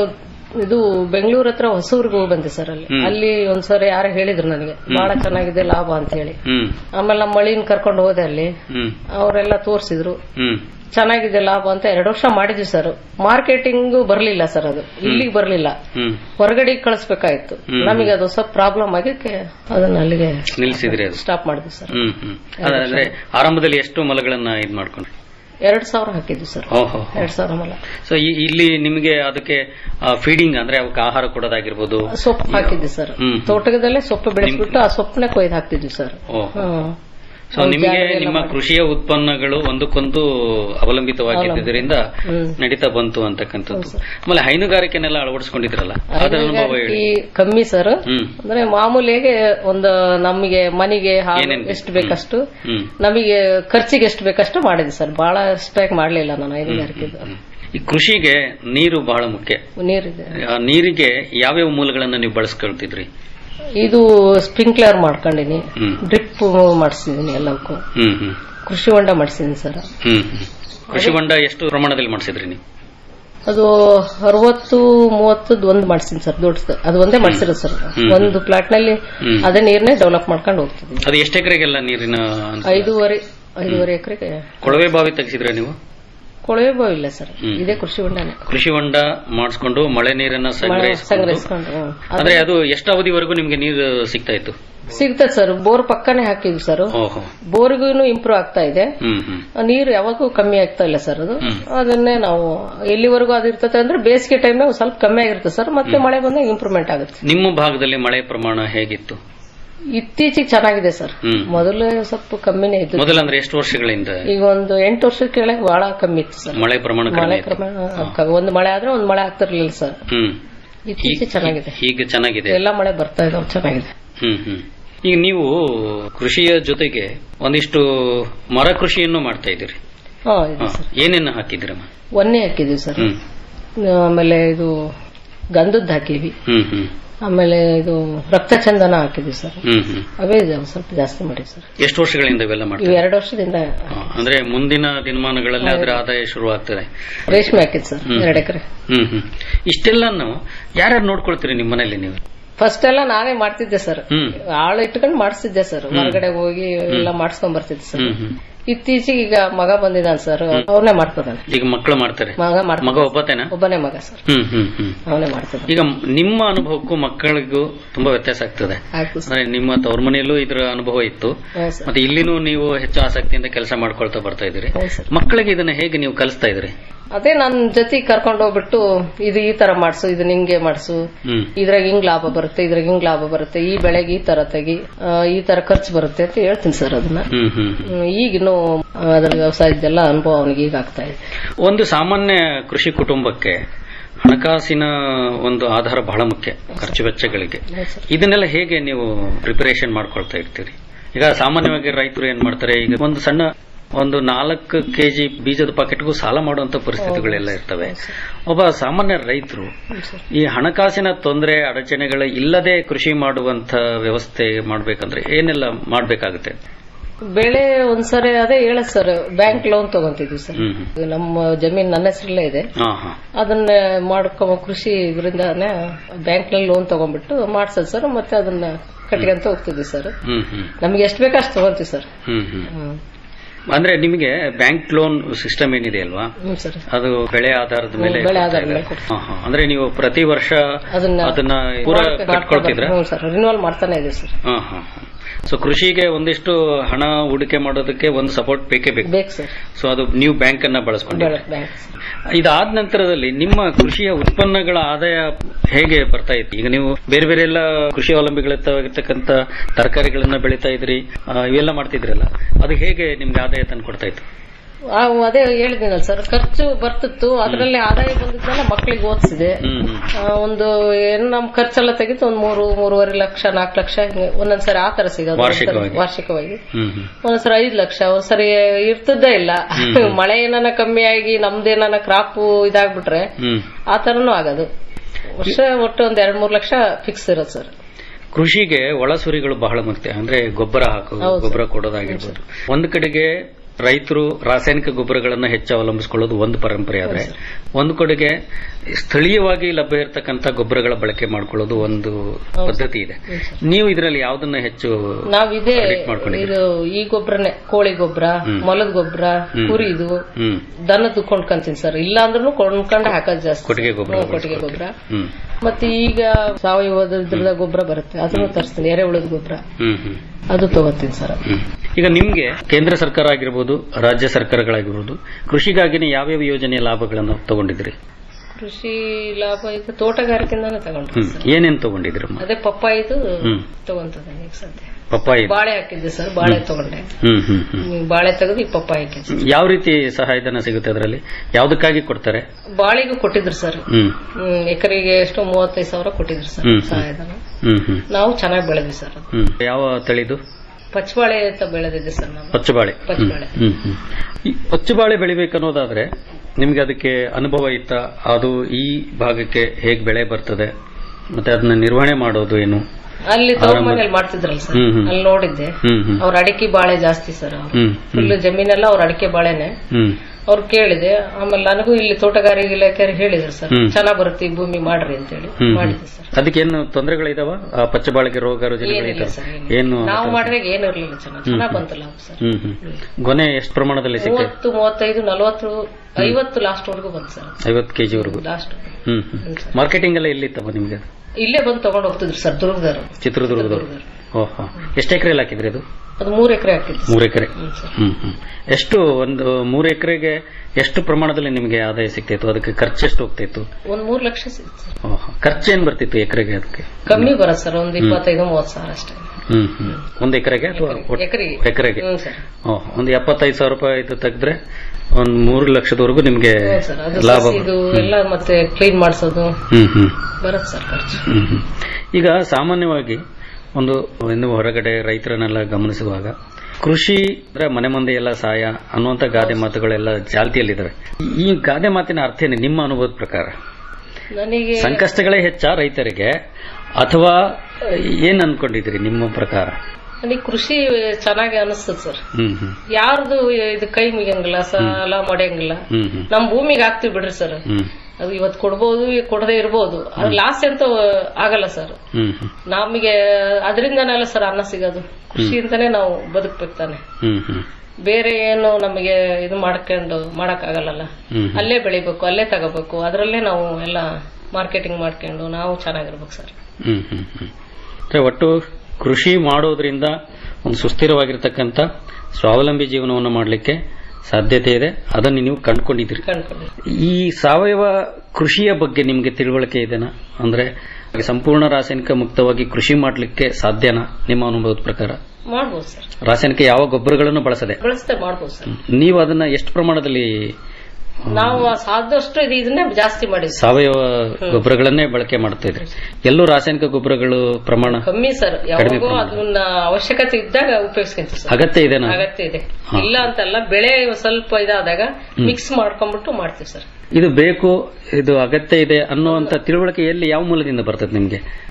ಇದು ಬೆಂಗಳೂರು ಹತ್ರ ಹೊಸೂರ್ಗೆ ಹೋಗಿ ಬಂದೆ ಸರ್ ಅಲ್ಲಿ ಹ್ಮ್. ಅಲ್ಲಿ ಒಂದ್ಸರಿ ಯಾರೋ ಹೇಳಿದ್ರು ನನಗೆ ಬಹಳ ಚೆನ್ನಾಗಿದೆ ಲಾಭ ಅಂತ ಹೇಳಿ ಹ್ಮ್ ಆಮೇಲೆ ನಮ್ಮ ಮಳಿನ ಕರ್ಕೊಂಡು ಹೋದೆ ಅಲ್ಲಿ ಹ್ಮ್ ಅವರೆಲ್ಲ ತೋರಿಸಿದ್ರು ಹ್ಮ್ ಚೆನ್ನಾಗಿದೆ ಲಾಭ ಅಂತ ಎರಡು ವರ್ಷ ಮಾಡಿದ್ವಿ ಸರ್ ಮಾರ್ಕೆಟಿಂಗ್ ಬರ್ಲಿಲ್ಲ ಸರ್ ಅದು ಇಲ್ಲಿಗೆ ಬರ್ಲಿಲ್ಲ ಹ್ಮ್ ಹೊರಗಡೆ ಕಳಿಸ್ಬೇಕಾಯ್ತು ಹ್ಮ್. ನಮಗೆ ಅದು ಸ್ವಲ್ಪ ಪ್ರಾಬ್ಲಮ್ ಆಗಿಕ್ಕೆ ಅದನ್ನ ಅಲ್ಲಿಗೆ ನಿಲ್ಸಿದ್ರಿ ಅದು ಸ್ಟಾಪ್ ಮಾಡಿದ್ವಿ ಸರ್ ಹ್ಮ್ ಹ್ಮ್ ಅದಂದ್ರೆ ಆರಂಭದಲ್ಲಿ ಎಷ್ಟು ಮಲಗಳನ್ನ ಇದ್ ಮಾಡ್ಕೊಂಡ್ರಿ ಎರಡ್ ಸಾವಿರ ಹಾಕಿದ್ವಿ ಸರ್ ಓಹೋ ಎರಡ್ ಸಾವಿರ ಮಲ ಸೊ ಇಲ್ಲಿ ನಿಮಗೆ ಅದಕ್ಕೆ ಫೀಡಿಂಗ್ ಅಂದ್ರೆ ಅವಕ್ಕೆ ಆಹಾರ ಕೊಡೋದಾಗಿರ್ಬೋದು ಸೊಪ್ಪು ಹಾಕಿದ್ವಿ ಸರ್ ಹ್ಮ್. ತೋಟದಲ್ಲೇ ಸೊಪ್ಪು ಬೆಳೆಸ್ಬಿಟ್ಟು ಆ ಸೊಪ್ಪನ್ನೇ ಕೊಯ್ದು ಹಾಕ್ತಿದ್ವಿ ಸರ್ ಓಹೋ ಹ್ಮ್. ಸೊ ಹೌದು, ನಿಮಗೆ ಜಾಗ ಎಲ್ಲ ನಿಮ್ಮ ಮಾಡಿ. ಕೃಷಿಯ ಉತ್ಪನ್ನಗಳು ಒಂದಕ್ಕೊಂದು ಅವಲಂಬಿತವಾಗಿದ್ದರಿಂದ ಹ್ಮ್. ನಡೀತಾ ಬಂತು ಅಂತಕ್ಕಂಥದ್ದು ಆಮೇಲೆ ಹೈನುಗಾರಿಕೆನೆಲ್ಲ ಅಳವಡಿಸ್ಕೊಂಡಿದ್ರಲ್ಲ ಅದರ ಅನುಭವ ಹೇಳಿ ಈ ಕಮ್ಮಿ ಸರ್ ಹ್ಮ್ ಅಂದ್ರೆ ಮಾಮೂಲಿಯಾಗಿ ಒಂದು ನಮಗೆ ಮನೆಗೆ ಹಾಲು ಏನೇನ್ ಬೇಕು? ಎಷ್ಟು ಬೇಕಷ್ಟು ಹ್ಮ್ ನಮಗೆ ಖರ್ಚಿಗೆ ಎಷ್ಟು ಬೇಕಷ್ಟು ಮಾಡಿದ್ವಿ ಸರ್ ಬಹಳ ಅಷ್ಟಾಗಿ ಮಾಡ್ಲಿಲ್ಲ ನಾನು ಹೈನುಗಾರಿಕೆದು ಈ ಕೃಷಿಗೆ ನೀರು ಬಹಳ ಮುಖ್ಯ ನೀರಿದೆ ಆ ನೀರಿಗೆ ಯಾವ್ಯಾವ ಮೂಲಗಳನ್ನ ನೀವು ಬಳಸ್ಕೊಳ್ತಿದ್ರಿ ಇದು ಸ್ಪ್ರಿಂಕ್ಲರ್ ಮಾಡ್ಕೊಂಡಿನಿ ಹ್ಮ್. ಡ್ರಿಪ್ ಮಾಡಿಸಿದೀನಿ ಎಲ್ಲಕ್ಕೂ ಹ್ಮ್ ಹ್ಮ್ ಕೃಷಿ ಹೊಂಡ ಮಾಡಿಸಿದೀನಿ ಸರ್ ಹ್ಮ್ ಹ್ಮ್ ಕೃಷಿ ಹೊಂಡ ಎಷ್ಟು ಪ್ರಮಾಣದಲ್ಲಿ ಮಾಡಿಸಿದ್ರಿ ನೀವು ಅದು ಅರವತ್ತು ಮೂವತ್ತದ್ ಒಂದು ಮಾಡಿಸಿನಿ ಸರ್ ದೊಡ್ಡದು ಅದು ಒಂದೇ ಮಾಡಿಸಿರೋದು ಸರ್ ಹ್ಮ್. ಒಂದು ಪ್ಲಾಟ್ ನಲ್ಲಿ ಹ್ಮ್. ಅದೇ ನೀರ್ನೇ ಡೆವಲಪ್ ಮಾಡ್ಕೊಂಡು ಹೋಗ್ತಿದ್ವಿ ಅದು ಎಷ್ಟು ಎಕರೆಗೆಲ್ಲ ನೀರಿನ ಅನುಕೂಲ? ಐದೂವರೆ ಐದೂವರೆ ಎಕರೆಗೆ ಕೊಳವೆ ಬಾವಿ ತೆಗೆಸಿದ್ರೆ ನೀವು ಕೊಳವೆ ಬಾವಿ ಇಲ್ಲ ಸರ್ ಹ್ಮ್. ಇದೇ ಕೃಷಿ ಹೊಂಡನೇ ಕೃಷಿ ಹೊಂಡ ಮಾಡಿಸ್ಕೊಂಡು ಮಳೆ ನೀರನ್ನ ಮಳೆ ಸಂಗ್ರಹಿಸ್ಕೊಂಡು ಸಂಗ್ರಹಿಸ್ಕೊಂಡು ಹ್ಮ್. ಅಂದ್ರೆ ಅದು ಎಷ್ಟು ಅವಧಿವರೆಗೂ ನಿಮ್ಗೆ ನೀರು ಸಿಗ್ತಾ ಇತ್ತು ಸಿಗ್ತದೆ ಸರ್ ಬೋರ್ ಪಕ್ಕನೆ ಹಾಕಿದ್ವಿ ಸರ್ ಓಹೋ ಬೋರ್ಗೂ ಇಂಪ್ರೂವ್ ಆಗ್ತಾ ಇದೆ ಹ್ಮ್ ಹ್ಮ್ ನೀರು ಯಾವಾಗೂ ಕಮ್ಮಿ ಆಗ್ತಾ ಇಲ್ಲ ಸರ್ ಅದು ಹ್ಮ್. ಅದನ್ನೇ ನಾವು ಎಲ್ಲಿವರೆಗೂ ಅದು ಇರ್ತದೆ ಅಂದ್ರೆ ಬೇಸಿಗೆ ಟೈಮ್ ಸ್ವಲ್ಪ ಕಮ್ಮಿ ಆಗಿರುತ್ತೆ ಸರ್ ಮತ್ತೆ ಮಳೆ ಬಂದಾಗ ಇಂಪ್ರೂವ್ಮೆಂಟ್ ಆಗುತ್ತೆ ನಿಮ್ಮ ಭಾಗದಲ್ಲಿ ಮಳೆ ಪ್ರಮಾಣ ಹೇಗಿತ್ತು ಇತ್ತೀಚೆಗೆ ಚೆನ್ನಾಗಿದೆ ಸರ್ ಹ್ಮ್. ಮೊದಲು ಸ್ವಲ್ಪ ಕಮ್ಮಿನೇ ಇದ್ದು ಮೊದಲಂದ್ರೆ ಎಷ್ಟು ವರ್ಷಗಳಿಂದ ಈಗ ಒಂದು ಎಂಟು ವರ್ಷದ ಕೆಳಗೆ ಬಹಳ ಕಮ್ಮಿ ಇತ್ತು ಸರ್ ಮಳೆ ಪ್ರಮಾಣ ಕಡಿಮೆ ಮಳೆ ಇತ್ತು. ಪ್ರಮಾಣ ಕಮ್ಮಿ. ಒಂದು ಮಳೆ ಆದ್ರೆ ಒಂದು ಮಳೆ ಆಗ್ತಿರ್ಲಿಲ್ಲ ಸರ್ ಹ್ಮ್ ಇತ್ತೀಚೆಗೆ ಚೆನ್ನಾಗಿದೆ ಈಗ ಚೆನ್ನಾಗಿದೆ ಎಲ್ಲ ಮಳೆ ಬರ್ತಾ ಇದಾವೆ ಚೆನ್ನಾಗಿದೆ ಹ್ಮ್ ಹ್ಮ್ ಈಗ ನೀವು ಕೃಷಿಯ ಜೊತೆಗೆ ಒಂದಿಷ್ಟು ಮರ ಕೃಷಿಯನ್ನು ಮಾಡ್ತಾ ಇದ್ದೀರಿ ಹಾ ಇದೆ ಹಾ. ಸರ್ ಏನೇನು ಹಾಕಿದ್ದೀರಮ್ಮ ಒನ್ನೆ ಹಾಕಿದೀವಿ ಸರ್ ಹ್ಮ್ ಆಮೇಲೆ ಇದು ಗಂಧದ್ದು ಹಾಕಿವಿ ಹ್ಮ್ ಹ್ಮ್ ಆಮೇಲೆ ಇದು ರಕ್ತಚಂದನ ಹಾಕಿದ್ವಿ ಸರ್ ಹ್ಮ್ ಹ್ಮ್ ಅವೇ ಇದಾವೆ ಸ್ವಲ್ಪ ಜಾಸ್ತಿ ಮಾಡಿ ಸರ್ ಎಷ್ಟು ವರ್ಷಗಳಿಂದ ಇವೆಲ್ಲ ಇವು ಮಾಡ್ತಾರೆ ಎರಡು ವರ್ಷದಿಂದ ಅಂದ್ರೆ ಮುಂದಿನ ದಿನಮಾನಗಳಲ್ಲಿ ಅದರ ಆದಾಯ ಶುರು ಆಗ್ತದೆ ರೇಷ್ಮೆ ಹಾಕಿದ್ ಸರ್ ಹ್ಮ್. ಎರಡು ಎಕರೆ ಹ್ಮ್ ಹ್ಮ್ ಇಷ್ಟೆಲ್ಲ ನಾವು ಯಾರ್ಯಾರು ನೋಡ್ಕೊಳ್ತೀರಿ ನಿಮ್ಮ ಮನೇಲಿ ನೀವು ಫಸ್ಟ್ ಎಲ್ಲ ನಾನೇ ಮಾಡ್ತಿದ್ದೆ ಸರ್ ಹ್ಮ್ ಆಳು ಇಟ್ಕೊಂಡು ಮಾಡಿಸ್ತಿದ್ದೆ ಸರ್ ಹ್ಮ್. ಹೊರಗಡೆ ಹೋಗಿ ಎಲ್ಲ ಮಾಡಿಸ್ಕೊಂಡ್ ಬರ್ತಿದ್ದೆ ಸರ್ ಹ್ಮ್ ಹ್ಮ್ ಇತ್ತೀಚೆಗೆ ಈಗ ಮಗ ಬಂದಿದ್ದಾನೆ ಸರ್ ಅವನೇ ಮಾಡ್ತದಾನೆ ಈಗ ಮಕ್ಕಳು ಮಾಡ್ತಾರೆ ಮಗ ಮಾಡ್ತಾನೆ ಮಗ ಒಬ್ಬತೇನಾ ಒಬ್ಬನೇ ಮಗ ಸರ್ ಹ್ಮ್ ಹ್ಮ್ ಹ್ಮ್ ಅವನೇ ಮಾಡ್ತಾನೆ ಈಗ ನಿಮ್ಮ ಅನುಭವಕ್ಕೂ ಮಕ್ಕಳಿಗೂ ತುಂಬಾ ವ್ಯತ್ಯಾಸ ಆಗ್ತದೆ ಆಯ್ತು ಸರ್ ಅಂದ್ರೆ ನಿಮ್ಮ ತವ್ರ ಮನೆಯಲ್ಲೂ ಇದರ ಅನುಭವ ಇತ್ತು ಹ್ಞೂ ಸರ್ ಮತ್ತೆ ಇಲ್ಲಿನೂ ನೀವು ಹೆಚ್ಚು ಆಸಕ್ತಿಯಿಂದ ಕೆಲಸ ಮಾಡ್ಕೊಳ್ತಾ ಬರ್ತಾ ಇದ್ದೀರಿ ಹ್ಞೂ ಸರ್ ಮಕ್ಕಳಿಗೆ ಇದನ್ನ ಹೇಗೆ ನೀವು ಕಲಿಸ್ತಾ ಇದ್ರಿ ಅದೇ ನನ್ನ ಜೊತೆ ಕರ್ಕೊಂಡು ಹೋಗ್ಬಿಟ್ಟು ಇದು ಈ ತರ ಮಾಡ್ಸು ಇದು ನಿಂಗೆ ಮಾಡ್ಸು ಹ್ಮ್ ಇದ್ರಾಗ ಹಿಂಗ್ ಲಾಭ ಬರುತ್ತೆ ಇದ್ರಾಗ ಹಿಂಗ್ ಲಾಭ ಬರುತ್ತೆ ಈ ಬೆಳೆಗೆ ಈ ತರ ತೆಗಿ ಆ, ಈ ತರ ಖರ್ಚು ಬರುತ್ತೆ ಅಂತ ಹೇಳ್ತೀನಿ ಸರ್ ಅದನ್ನ ಹ್ಮ್ ಹ್ಮ್ ಹ್ಮ್. ಹ್ಮ್, ಈಗಿನ್ನು ಆ, ಅದ್ರ ವ್ಯವಸಾಯದ್ದೆಲ್ಲ ಅನುಭವ ಅವನಿಗೆ ಈಗ ಆಗ್ತಾ ಇದೆ ಒಂದು ಸಾಮಾನ್ಯ ಕೃಷಿ ಕುಟುಂಬಕ್ಕೆ ಹಣಕಾಸಿನ ಒಂದು ಆಧಾರ ಬಹಳ ಮುಖ್ಯ ಖರ್ಚು ವೆಚ್ಚಗಳಿಗೆ ಇದನ್ನೆಲ್ಲ ಹೇಗೆ ನೀವು ಪ್ರಿಪರೇಷನ್ ಮಾಡ್ಕೊಳ್ತಾ ಇರ್ತೀರಿ ಈಗ ಸಾಮಾನ್ಯವಾಗಿ ರೈತರು ಏನ್ ಮಾಡ್ತಾರೆ ಈಗ ಒಂದು ಸಣ್ಣ ಒಂದು ನಾಲ್ಕು ಕೆಜಿ ಬೀಜದ ಪಾಕೆಟ್ಗೂ ಸಾಲ ಮಾಡುವಂತ ಪರಿಸ್ಥಿತಿಗಳೆಲ್ಲ ಇರ್ತವೆ ಒಬ್ಬ ಸಾಮಾನ್ಯ ರೈತರು ಈ ಹಣಕಾಸಿನ ತೊಂದರೆ ಅಡಚಣೆಗಳು ಇಲ್ಲದೆ ಕೃಷಿ ಮಾಡುವಂತ ವ್ಯವಸ್ಥೆ ಮಾಡ್ಬೇಕಂದ್ರೆ ಏನೆಲ್ಲ ಮಾಡ್ಬೇಕಾಗುತ್ತೆ ಬೆಳೆ ಒಂದ್ಸರಿ ಅದೇ ಹೇಳ ಸರ್ ಬ್ಯಾಂಕ್ ಲೋನ್ ತಗೊಂತಿದ್ವಿ ಸರ್ ಹ್ಮ್ ಹ್ಮ್. ನಮ್ಮ ಜಮೀನ್ ನನ್ನ ಹೆಸರಲ್ಲೇ ಇದೆ ಹಾ ಹಾ ಅದನ್ನ ಮಾಡ್ಕೊ ಕೃಷಿ ಇದರಿಂದಾನೆ ಬ್ಯಾಂಕ್ ನಲ್ಲಿ ಲೋನ್ ತಗೊಂಡ್ಬಿಟ್ಟು ಮಾಡ್ಸೋದು ಸರ್ ಮತ್ತೆ ಅದನ್ನ ಕಟ್ಕೊಂತ ಹೋಗ್ತಿದ್ವಿ ಸರ್ ಹ್ಮ್ ಹ್ಮ್ ನಮ್ಗೆ ಎಷ್ಟು ಬೇಕೋ ಅಷ್ಟು ತಗೊಂತೀವಿ ಸರ್ ಹ್ಮ್ ಹ್ಮ್ ಅಂದ್ರೆ ನಿಮಗೆ ಬ್ಯಾಂಕ್ ಲೋನ್ ಸಿಸ್ಟಮ್ ಏನಿದೆ ಅಲ್ವಾ ಹ್ಮ್ ಸರ್ ಅದು ಬೆಳೆ ಆಧಾರದ ಮೇಲೆ ಹ್ಮ್, ಬೆಳೆ ಕೊಡ್ತಾ ಆಧಾರದ ಮೇಲೆ ಇದ್ದಾರೆ. ಹಾ, ಹಾ. ಅಂದ್ರೆ ನೀವು ಪ್ರತಿ ವರ್ಷ ಅದನ್ನ ಅದನ್ನ ಪೂರ ಕಟ್ಕೊಳ್ತಿದ್ರ ಹ್ಞೂ ಸರ್ ರಿನ್ಯೂವಲ್ ಮಾಡ್ತಾನೆ ಇದೀವಿ ಸರ್ ಹಾ ಹಾ ಸೊ ಕೃಷಿಗೆ ಒಂದಿಷ್ಟು ಹಣ ಹೂಡಿಕೆ ಮಾಡೋದಕ್ಕೆ ಒಂದು ಸಪೋರ್ಟ್ ಬೇಕೇ ಬೇಕು ಬೇಕು ಸರ್ ಸೊ ಅದು ನೀವು ಬ್ಯಾಂಕ್ ಅನ್ನ ಬಳಸ್ಕೊಂಡಿದ್ದೀರಿ ಬ್ಯಾಂಕ್ ಇದಾದ ನಂತರದಲ್ಲಿ ನಿಮ್ಮ ಕೃಷಿಯ ಉತ್ಪನ್ನಗಳ ಆದಾಯ ಹೇಗೆ ಬರ್ತಾ ಇತ್ತು ಈಗ ನೀವು ಬೇರೆ ಬೇರೆ ಎಲ್ಲ ಕೃಷಿ ಅವಲಂಬಿಗಳಿರ್ತಕ್ಕಂಥ ತರಕಾರಿಗಳನ್ನ ಬೆಳೀತಾ ಇದ್ರಿ ಆ, ಇವೆಲ್ಲ ಮಾಡ್ತಿದ್ರಲ್ಲ ಅದು ಹೇಗೆ ನಿಮ್ಗೆ ಆದಾಯ ತಂದು ಕೊಡ್ತಾ ಇತ್ತು ಆ, ಅದೇ ಹೇಳಿದ್ದೀನಲ್ಲ ಸರ್ ಖರ್ಚು ಬರ್ತಿತ್ತು ಅದರಲ್ಲಿ ಆದಾಯ ಬಂದಿದ್ದೆಲ್ಲ ಮಕ್ಕಳಿಗೆ ಓದಿಸಿದೆ ಹ್ಮ್ ಹ್ಮ್ ಒಂದು ಏನು ನಮ್ ಖರ್ಚೆಲ್ಲ ತೆಗಿತು ಒಂದ್ ಮೂರು ಮೂರುವರೆ ಲಕ್ಷ ನಾಲ್ಕು ಲಕ್ಷ ಹಿಂಗೆ ಒಂದೊಂದ್ಸರಿ ಆ ತರ ಸಿಗೋದು ವಾರ್ಷಿಕವಾಗಿ. ಒಂದ್ಸರಿ ವಾರ್ಷಿಕವಾಗಿ ಹ್ಮ್ ಹ್ಮ್ ಒಂದ್ಸರಿ ಐದ್ ಲಕ್ಷ ಒಂದ್ಸರಿ ಇರ್ತದ್ದೇ ಇಲ್ಲ ಹ್ಮ್. ಮಳೆ ಏನಾನ ಕಮ್ಮಿ ಆಗಿ ನಮ್ದೇನಾನ ಕ್ರಾಪ್ ಇದಾಗ್ಬಿಟ್ರೆ ಹ್ಮ್ ಆ ತರನು ಆಗೋದು ವರ್ಷ ಒಟ್ಟು ಒಂದ್ ಎರಡ್ ಮೂರ್ ಲಕ್ಷ ಫಿಕ್ಸ್ ಇರೋದು ಸರ್ ಕೃಷಿಗೆ ಒಳಸುರಿಗಳು ಬಹಳ ಮುಖ್ಯ ಅಂದ್ರೆ ಗೊಬ್ಬರ ಹಾಕೋದು ಹೌದು. ಗೊಬ್ಬರ ಕೊಡೋದಾಗಿರ್ಬೋದು ಒಂದು ಕಡೆಗೆ ರೈತರು ರಾಸಾಯನಿಕ ಗೊಬ್ಬರಗಳನ್ನ ಹೆಚ್ಚು ಅವಲಂಬಿಸಿಕೊಳ್ಳೋದು ಒಂದು ಪರಂಪರೆ ಆದ್ರೆ ಒಂದು ಕಡೆಗೆ ಸ್ಥಳೀಯವಾಗಿ ಲಭ್ಯ ಇರತಕ್ಕಂತ ಗೊಬ್ಬರಗಳ ಬಳಕೆ ಮಾಡ್ಕೊಳ್ಳೋದು ಒಂದು ಪದ್ಧತಿ ಇದೆ ನೀವು ಇದರಲ್ಲಿ ಯಾವ್ದನ್ನ ಹೆಚ್ಚು ನಾವ್ ಇದೇ Predict ಮಾಡ್ಕೊಂಡಿದ್ದೀರಿ. ಇದು ಈ ಗೊಬ್ಬರನೇ ಕೋಳಿ ಗೊಬ್ಬರ ಹ್ಮ್. ಮೊಲದ ಗೊಬ್ಬರ ಹ್ಮ್. ಕುರಿದು ಹ್ಮ್ ದನದ್ದು ಕೊಂಡ್ಕೊಂತೀನಿ ಸರ್ ಇಲ್ಲ ಅಂದ್ರೂ ಕೊಂಡ್ಕೊಂಡು ಹಾಕೋದು ಜಾಸ್ತಿ ಕೊಟ್ಟಿಗೆ ಗೊಬ್ಬರ ಹ್ಮ್, ಕೊಟ್ಟಿಗೆ ಗೊಬ್ಬರ ಹ್ಮ್ ಮತ್ತೆ ಈಗ ಸಾವಯವದ ಇದ್ರದ ಗೊಬ್ಬರ ಬರುತ್ತೆ ಅದನ್ನು ತರಿಸ್ತೀನಿ ಎರೆಹುಳದ ಗೊಬ್ಬರ ಹ್ಮ್ ಹ್ಮ್ ಅದು ತಗೋತೀನಿ ಸರ್ ಹ್ಮ್. ಈಗ ನಿಮ್ಗೆ ಕೇಂದ್ರ ಸರ್ಕಾರ ಆಗಿರ್ಬೋದು ರಾಜ್ಯ ಸರ್ಕಾರಗಳಾಗಿರ್ಬೋದು ಕೃಷಿಗಾಗಿನೇ ಯಾವ್ಯಾವ ಯೋಜನೆಯ ಲಾಭಗಳನ್ನು ತಗೊಂಡಿದ್ರಿ ಕೃಷಿ ಲಾಭ ಈಗ ತೋಟಗಾರಿಕೆಯಿಂದಾನೆ ತಗೊಂಡ್ರಿ ಹ್ಮ್ ಏನೇನ್ ತಗೊಂಡಿದ್ರಿ ಅದೇ ಪಪ್ಪಾಯಿದು ಹ್ಮ್. ತಗೊಂತದೆ ಈಗ ಸದ್ಯ ಪಪ್ಪಾಯಿ ಬಾಳೆ ಹಾಕಿದ್ದೆ ಸರ್ ಬಾಳೆ ತಗೊಂಡೆ ಹ್ಮ್ ಹ್ಮ್ ಹ್ಮ್ ಹ್ಮ್, ಬಾಳೆ ತೆಗೆದು ಈ ಪಪ್ಪಾಯಿ ಹಾಕಿದ್ದೆ ಯಾವ ರೀತಿ ಸಹಾಯಧನ ಸಿಗುತ್ತೆ ಅದರಲ್ಲಿ ಯಾವ್ದಕ್ಕಾಗಿ ಕೊಡ್ತಾರೆ ಬಾಳೆಗೂ ಕೊಟ್ಟಿದ್ರು ಸರ್ ಹ್ಮ್ ಹ್ಮ್ ಎಕರೆಗೆ ಎಷ್ಟು ಮೂವತ್ತೈದು ಸಾವಿರ ಕೊಟ್ಟಿದ್ರು ಸರ್ ಹ್ಮ್. ಸಹಾಯಧನ ಹ್ಮ್ ಹ್ಮ್ ನಾವು ಚೆನ್ನಾಗಿ ಬೆಳೆದ್ವಿ ಸರ್ ಅದು. ಹ್ಮ್ ಯಾವ ತಳಿದು ಪಚ್ಚಬಾಳೆ ಅಂತ ಬೆಳೆದಿದ್ದೆ ಸರ್ ನಾವು ಪಚ್ಚಬಾಳೆ ಪಚ್ಚಬಾಳೆ ಹ್ಮ್ ಹ್ಮ್ ಈ ಪಚ್ಚಬಾಳೆ ಬೆಳಿಬೇಕನ್ನೋದಾದ್ರೆ ನಿಮ್ಗೆ ಅದಕ್ಕೆ ಅನುಭವ ಇತ್ತ ಅದು ಈ ಭಾಗಕ್ಕೆ ಹೇಗ್ ಬೆಳೆ ಬರ್ತದೆ ಮತ್ತೆ ಅದನ್ನ ನಿರ್ವಹಣೆ ಮಾಡೋದು ಏನು ಅಲ್ಲಿ ಆರಂಭ- ತವ್ರ ಮನೇಲಿ ಮಾಡ್ತಿದ್ರಲ್ಲ ಸರ್ ಹ್ಮ್, ಹ್ಮ್. ಅಲ್ಲಿ ನೋಡಿದ್ದೆ ಹ್ಮ್ ಹ್ಮ್ ಅವ್ರ ಅಡಿಕೆ ಬಾಳೆ ಜಾಸ್ತಿ ಸರ್ ಅವ್ರು ಹ್ಮ್ ಫುಲ್ ಜಮೀನೆಲ್ಲ ಅವ್ರ ಅಡಿಕೆ ಬಾಳೆನೆ ಹ್ಮ್ ಅವ್ರು ಕೇಳಿದೆ ಆಮೇಲೆ ನನಗೂ ಇಲ್ಲಿ ತೋಟಗಾರಿಕೆ ಇಲಾಖೆಯವ್ರು ಹೇಳಿದ್ರು ಸರ್ ಹ್ಮ್. ಚೆನ್ನಾಗ್ ಬರುತ್ತೆ ಈ ಭೂಮಿ ಮಾಡ್ರಿ ಅಂತ ಹೇಳಿ ಹ್ಮ್ ಮಾಡಿದ್ವಿ ಸರ್ ಅದಕ್ಕೇನು ತೊಂದರೆಗಳಿದಾವ ಆ ಪಚ್ಚಬಾಳೆಗೆ ರೋಗ ಏನಿಲ್ಲ ರುಜಿನಗಳಿದಾವ ಸರ್ ಏನು ನಾವು ಮಾಡಿದಾಗ ಏನು ಇರ್ಲಿಲ್ಲ ಚೆನ್ನಾಗಿ ಚೆನ್ನಾಗ್ ಬಂತಲ್ಲ ಸರ್ ಹ್ಮ್ ಹ್ಮ್ ಗೊನೆ ಎಷ್ಟು ಪ್ರಮಾಣದಲ್ಲಿ ಸಿಗ್ತದೆ ಮೂವತ್ತು ಮೂವತ್ತೈದು ನಲವತ್ತು ಐವತ್ತು ಲಾಸ್ಟ್ ವರ್ಗೂ ಬಂತು ಸರ್ ಐವತ್ತು ಕೆಜಿವರೆಗೂ ಲಾಸ್ಟ್ ಹ್ಮ್ ಹ್ಮ್ ಮಾರ್ಕೆಟಿಂಗ್ ಎಲ್ಲ ಎಲ್ಲಿತ್ತವ ನಿಮ್ಗೆ ಅದು? ಇಲ್ಲೇ ಬಂದು ತಗೊಂಡು ಹೋಗ್ತಿದ್ರು ಸರ್ ದುರ್ಗದವರು ಚಿತ್ರದುರ್ಗದವರು ಓಹೋ ಎಷ್ಟು ಎಕರೆಯಲ್ಲಿ ಹಾಕಿದ್ರಿ ಅದು ಅದು ಮೂರ್ ಎಕರೆ ಹಾಕಿದ್ರು ಮೂರು ಎಕರೆ ಹ್ಮ್ ಸರ್. ಹ್ಮ್ ಹ್ಮ್ ಎಷ್ಟು ಒಂದು ಮೂರು ಎಕರೆಗೆ ಎಷ್ಟು ಪ್ರಮಾಣದಲ್ಲಿ ನಿಮಗೆ ಆದಾಯ ಸಿಗ್ತಿತ್ತು ಅದಕ್ಕೆ ಖರ್ಚು ಎಷ್ಟು ಹೋಗ್ತಿತ್ತು ಒಂದ್ ಮೂರ್ ಲಕ್ಷ ಸಿಕ್ತು ಸರ್ ಓಹೋ ಖರ್ಚು ಏನ್ ಬರ್ತಿತ್ತು ಎಕರೆಗೆ ಅದಕ್ಕೆ ಕಮ್ಮಿ ಬರತ್ ಸರ್ ಒಂದ್ ಇಪ್ಪತ್ತೈದು ಮೂವತ್ತು ಸಾವಿರ ಅಷ್ಟೇ ಹ್ಮ್ ಹ್ಮ್ ಒಂದು ಎಕರೆಗೆ ಅಥವಾ ಒಟ್ಟು- ಎಕರೆಗೆ. ಎಕರೆಗೆ ಹ್ಮ್ ಸರ್ ಓಹ್ ಒಂದು ಎಪ್ಪತ್ತೈದು ಸಾವಿರ ರೂಪಾಯಿ ಇದು ತೆಗೆದ್ರೆ ಒಂದ್ ಮೂರು ಲಕ್ಷದವರೆಗೂ ನಿಮ್ಗೆ ಹ್ಮ್ ಸರ್ ಅದು ಲಾಭ ಸಸಿದು ಎಲ್ಲ ಮತ್ತೆ ಕ್ಲೀನ್ ಮಾಡಿಸೋದು ಹ್ಮ್ ಹ್ಮ್ ಬರತ್ ಸರ್ ಖರ್ಚು ಹ್ಮ್ ಹ್ಮ್. ಈಗ ಸಾಮಾನ್ಯವಾಗಿ ಒಂದು ಇನ್ನು ಹೊರಗಡೆ ರೈತರನ್ನೆಲ್ಲ ಗಮನಿಸುವಾಗ ಕೃಷಿ ಅಂದ್ರೆ ಮನೆ ಮಂದಿ ಎಲ್ಲ ಸಹಾಯ ಅನ್ನುವಂತ ಗಾದೆ ಮಾತುಗಳೆಲ್ಲ ಚಾಲ್ತಿಯಲ್ಲಿದ್ದಾವೆ ಈ ಗಾದೆ ಮಾತಿನ ಅರ್ಥ ಏನು ನಿಮ್ಮ ಅನುಭವದ ಪ್ರಕಾರ ನನಗೆ ಸಂಕಷ್ಟಗಳೇ ಹೆಚ್ಚಾ ರೈತರಿಗೆ ಅಥವಾ ಏನ್ ಅನ್ಕೊಂಡಿದ್ರಿ ನಿಮ್ಮ ಪ್ರಕಾರ ನನಗೆ ಕೃಷಿ ಚೆನ್ನಾಗಿ ಅನಿಸ್ತದ ಸರ್ ಹ್ಮ್ ಹ್ಮ್ ಯಾರ್ದು ಇದು ಕೈ ಮುಗಿಯಂಗಿಲ್ಲ ಸಾಲ ಮಾಡಂಗಿಲ್ಲ ಹ್ಮ್ ಹ್ಮ್ ನಮ್ ಭೂಮಿಗೆ ಹಾಕ್ತಿವಿ ಬಿಡ್ರಿ ಸರ್ ಹ್ಮ್ ಅದು ಇವತ್ತು ಕೊಡ್ಬೋದು ಕೊಡದೇ ಇರ್ಬೋದು ಅದು ಲಾಸ್ ಅಂತ ಆಗಲ್ಲ ಸರ್ ಹ್ಮ್ ಹ್ಮ್ ನಮಗೆ ಅದರಿಂದನೆಲ್ಲ ಸರ್ ಅನ್ನ ಸಿಗೋದು ಕೃಷಿಯಿಂದನೇ ನಾವು ಬದುಕ್ಬೇಕು ತಾನೆ ಹ್ಮ್ ಹ್ಮ್ ಬೇರೆ ಏನು ನಮಗೆ ಇದು ಮಾಡ್ಕೊಂಡು ಮಾಡಕ್ ಆಗಲ್ಲಲ್ಲ ಹ್ಮ್ ಹ್ಮ್. ಅಲ್ಲೇ ಬೆಳಿಬೇಕು ಅಲ್ಲೇ ತಗೋಬೇಕು ಅದರಲ್ಲೇ ನಾವು ಎಲ್ಲ ಮಾರ್ಕೆಟಿಂಗ್ ಮಾಡ್ಕೊಂಡು ನಾವು ಚೆನ್ನಾಗಿರ್ಬೇಕು ಸರ್ ಹ್ಮ್ ಹ್ಮ್ ಹ್ಮ್ ಅಂದ್ರೆ ಒಟ್ಟು ಕೃಷಿ ಮಾಡೋದ್ರಿಂದ ಒಂದು ಸುಸ್ಥಿರವಾಗಿರ್ತಕ್ಕಂಥ ಸ್ವಾವಲಂಬಿ ಜೀವನವನ್ನು ಮಾಡಲಿಕ್ಕೆ ಸಾಧ್ಯತೆ ಇದೆ ಅದನ್ನು ನೀವು ಕಂಡುಕೊಂಡಿದ್ದೀರಿ ಕಂಡ್ಕೊಂಡು ಈ ಸಾವಯವ ಕೃಷಿಯ ಬಗ್ಗೆ ನಿಮಗೆ ತಿಳುವಳಿಕೆ ಇದೆನಾ ಅಂದ್ರೆ ಸಂಪೂರ್ಣ ರಾಸಾಯನಿಕ ಮುಕ್ತವಾಗಿ ಕೃಷಿ ಮಾಡಲಿಕ್ಕೆ ಸಾಧ್ಯನಾ ನಿಮ್ಮ ಅನುಭವದ ಪ್ರಕಾರ ಮಾಡ್ಬೋದು ಸರ್ ರಾಸಾಯನಿಕ ಯಾವ ಗೊಬ್ಬರಗಳನ್ನು ಬಳಸದೆ ಬಳಸ್ತೆ ಮಾಡ್ಬೋದು ಸರ್ ನೀವು ಅದನ್ನ ಎಷ್ಟು ಪ್ರಮಾಣದಲ್ಲಿ ನಾವು ಸಾದಷ್ಟು ಇದು ಇದನ್ನೇ ಜಾಸ್ತಿ ಮಾಡಿದ್ವಿ ಸಾವಯವ ಗೊಬ್ಬರಗಳನ್ನೇ ಬಳಕೆ ಮಾಡ್ತಾ ಇದ್ರಿ ಎಲ್ಲೂ ರಾಸಾಯನಿಕ ಗೊಬ್ಬರಗಳು ಪ್ರಮಾಣ ಕಮ್ಮಿ ಸರ್ ಕಡಿಮೆ ಯಾವಾಗೋ ಪ್ರಮಾಣ. ಅದನ್ನ ಅವಶ್ಯಕತೆ ಇದ್ದಾಗ ಉಪಯೋಗಿಸ್ಕೊಂತೀವಿ ಸರ್ ಅಗತ್ಯ ಇದೆನಾ ಅಗತ್ಯ ಇದೆ ಇಲ್ಲ ಅಂತಲ್ಲ ಬೆಳೆ ಸ್ವಲ್ಪ ಇದಾದಾಗ ಮಿಕ್ಸ್ ಮಾಡ್ಕೊಂಡ್ಬಿಟ್ಟು ಮಾಡ್ತೀವಿ ಸರ್ ಇದು ಬೇಕು ಇದು ಅಗತ್ಯ ಇದೆ ಅನ್ನುವಂತ ತಿಳುವಳಿಕೆ ಎಲ್ಲಿ ಯಾವ ಮೂಲದಿಂದ ಬರ್ತದೆ ನಿಮ್ಗೆ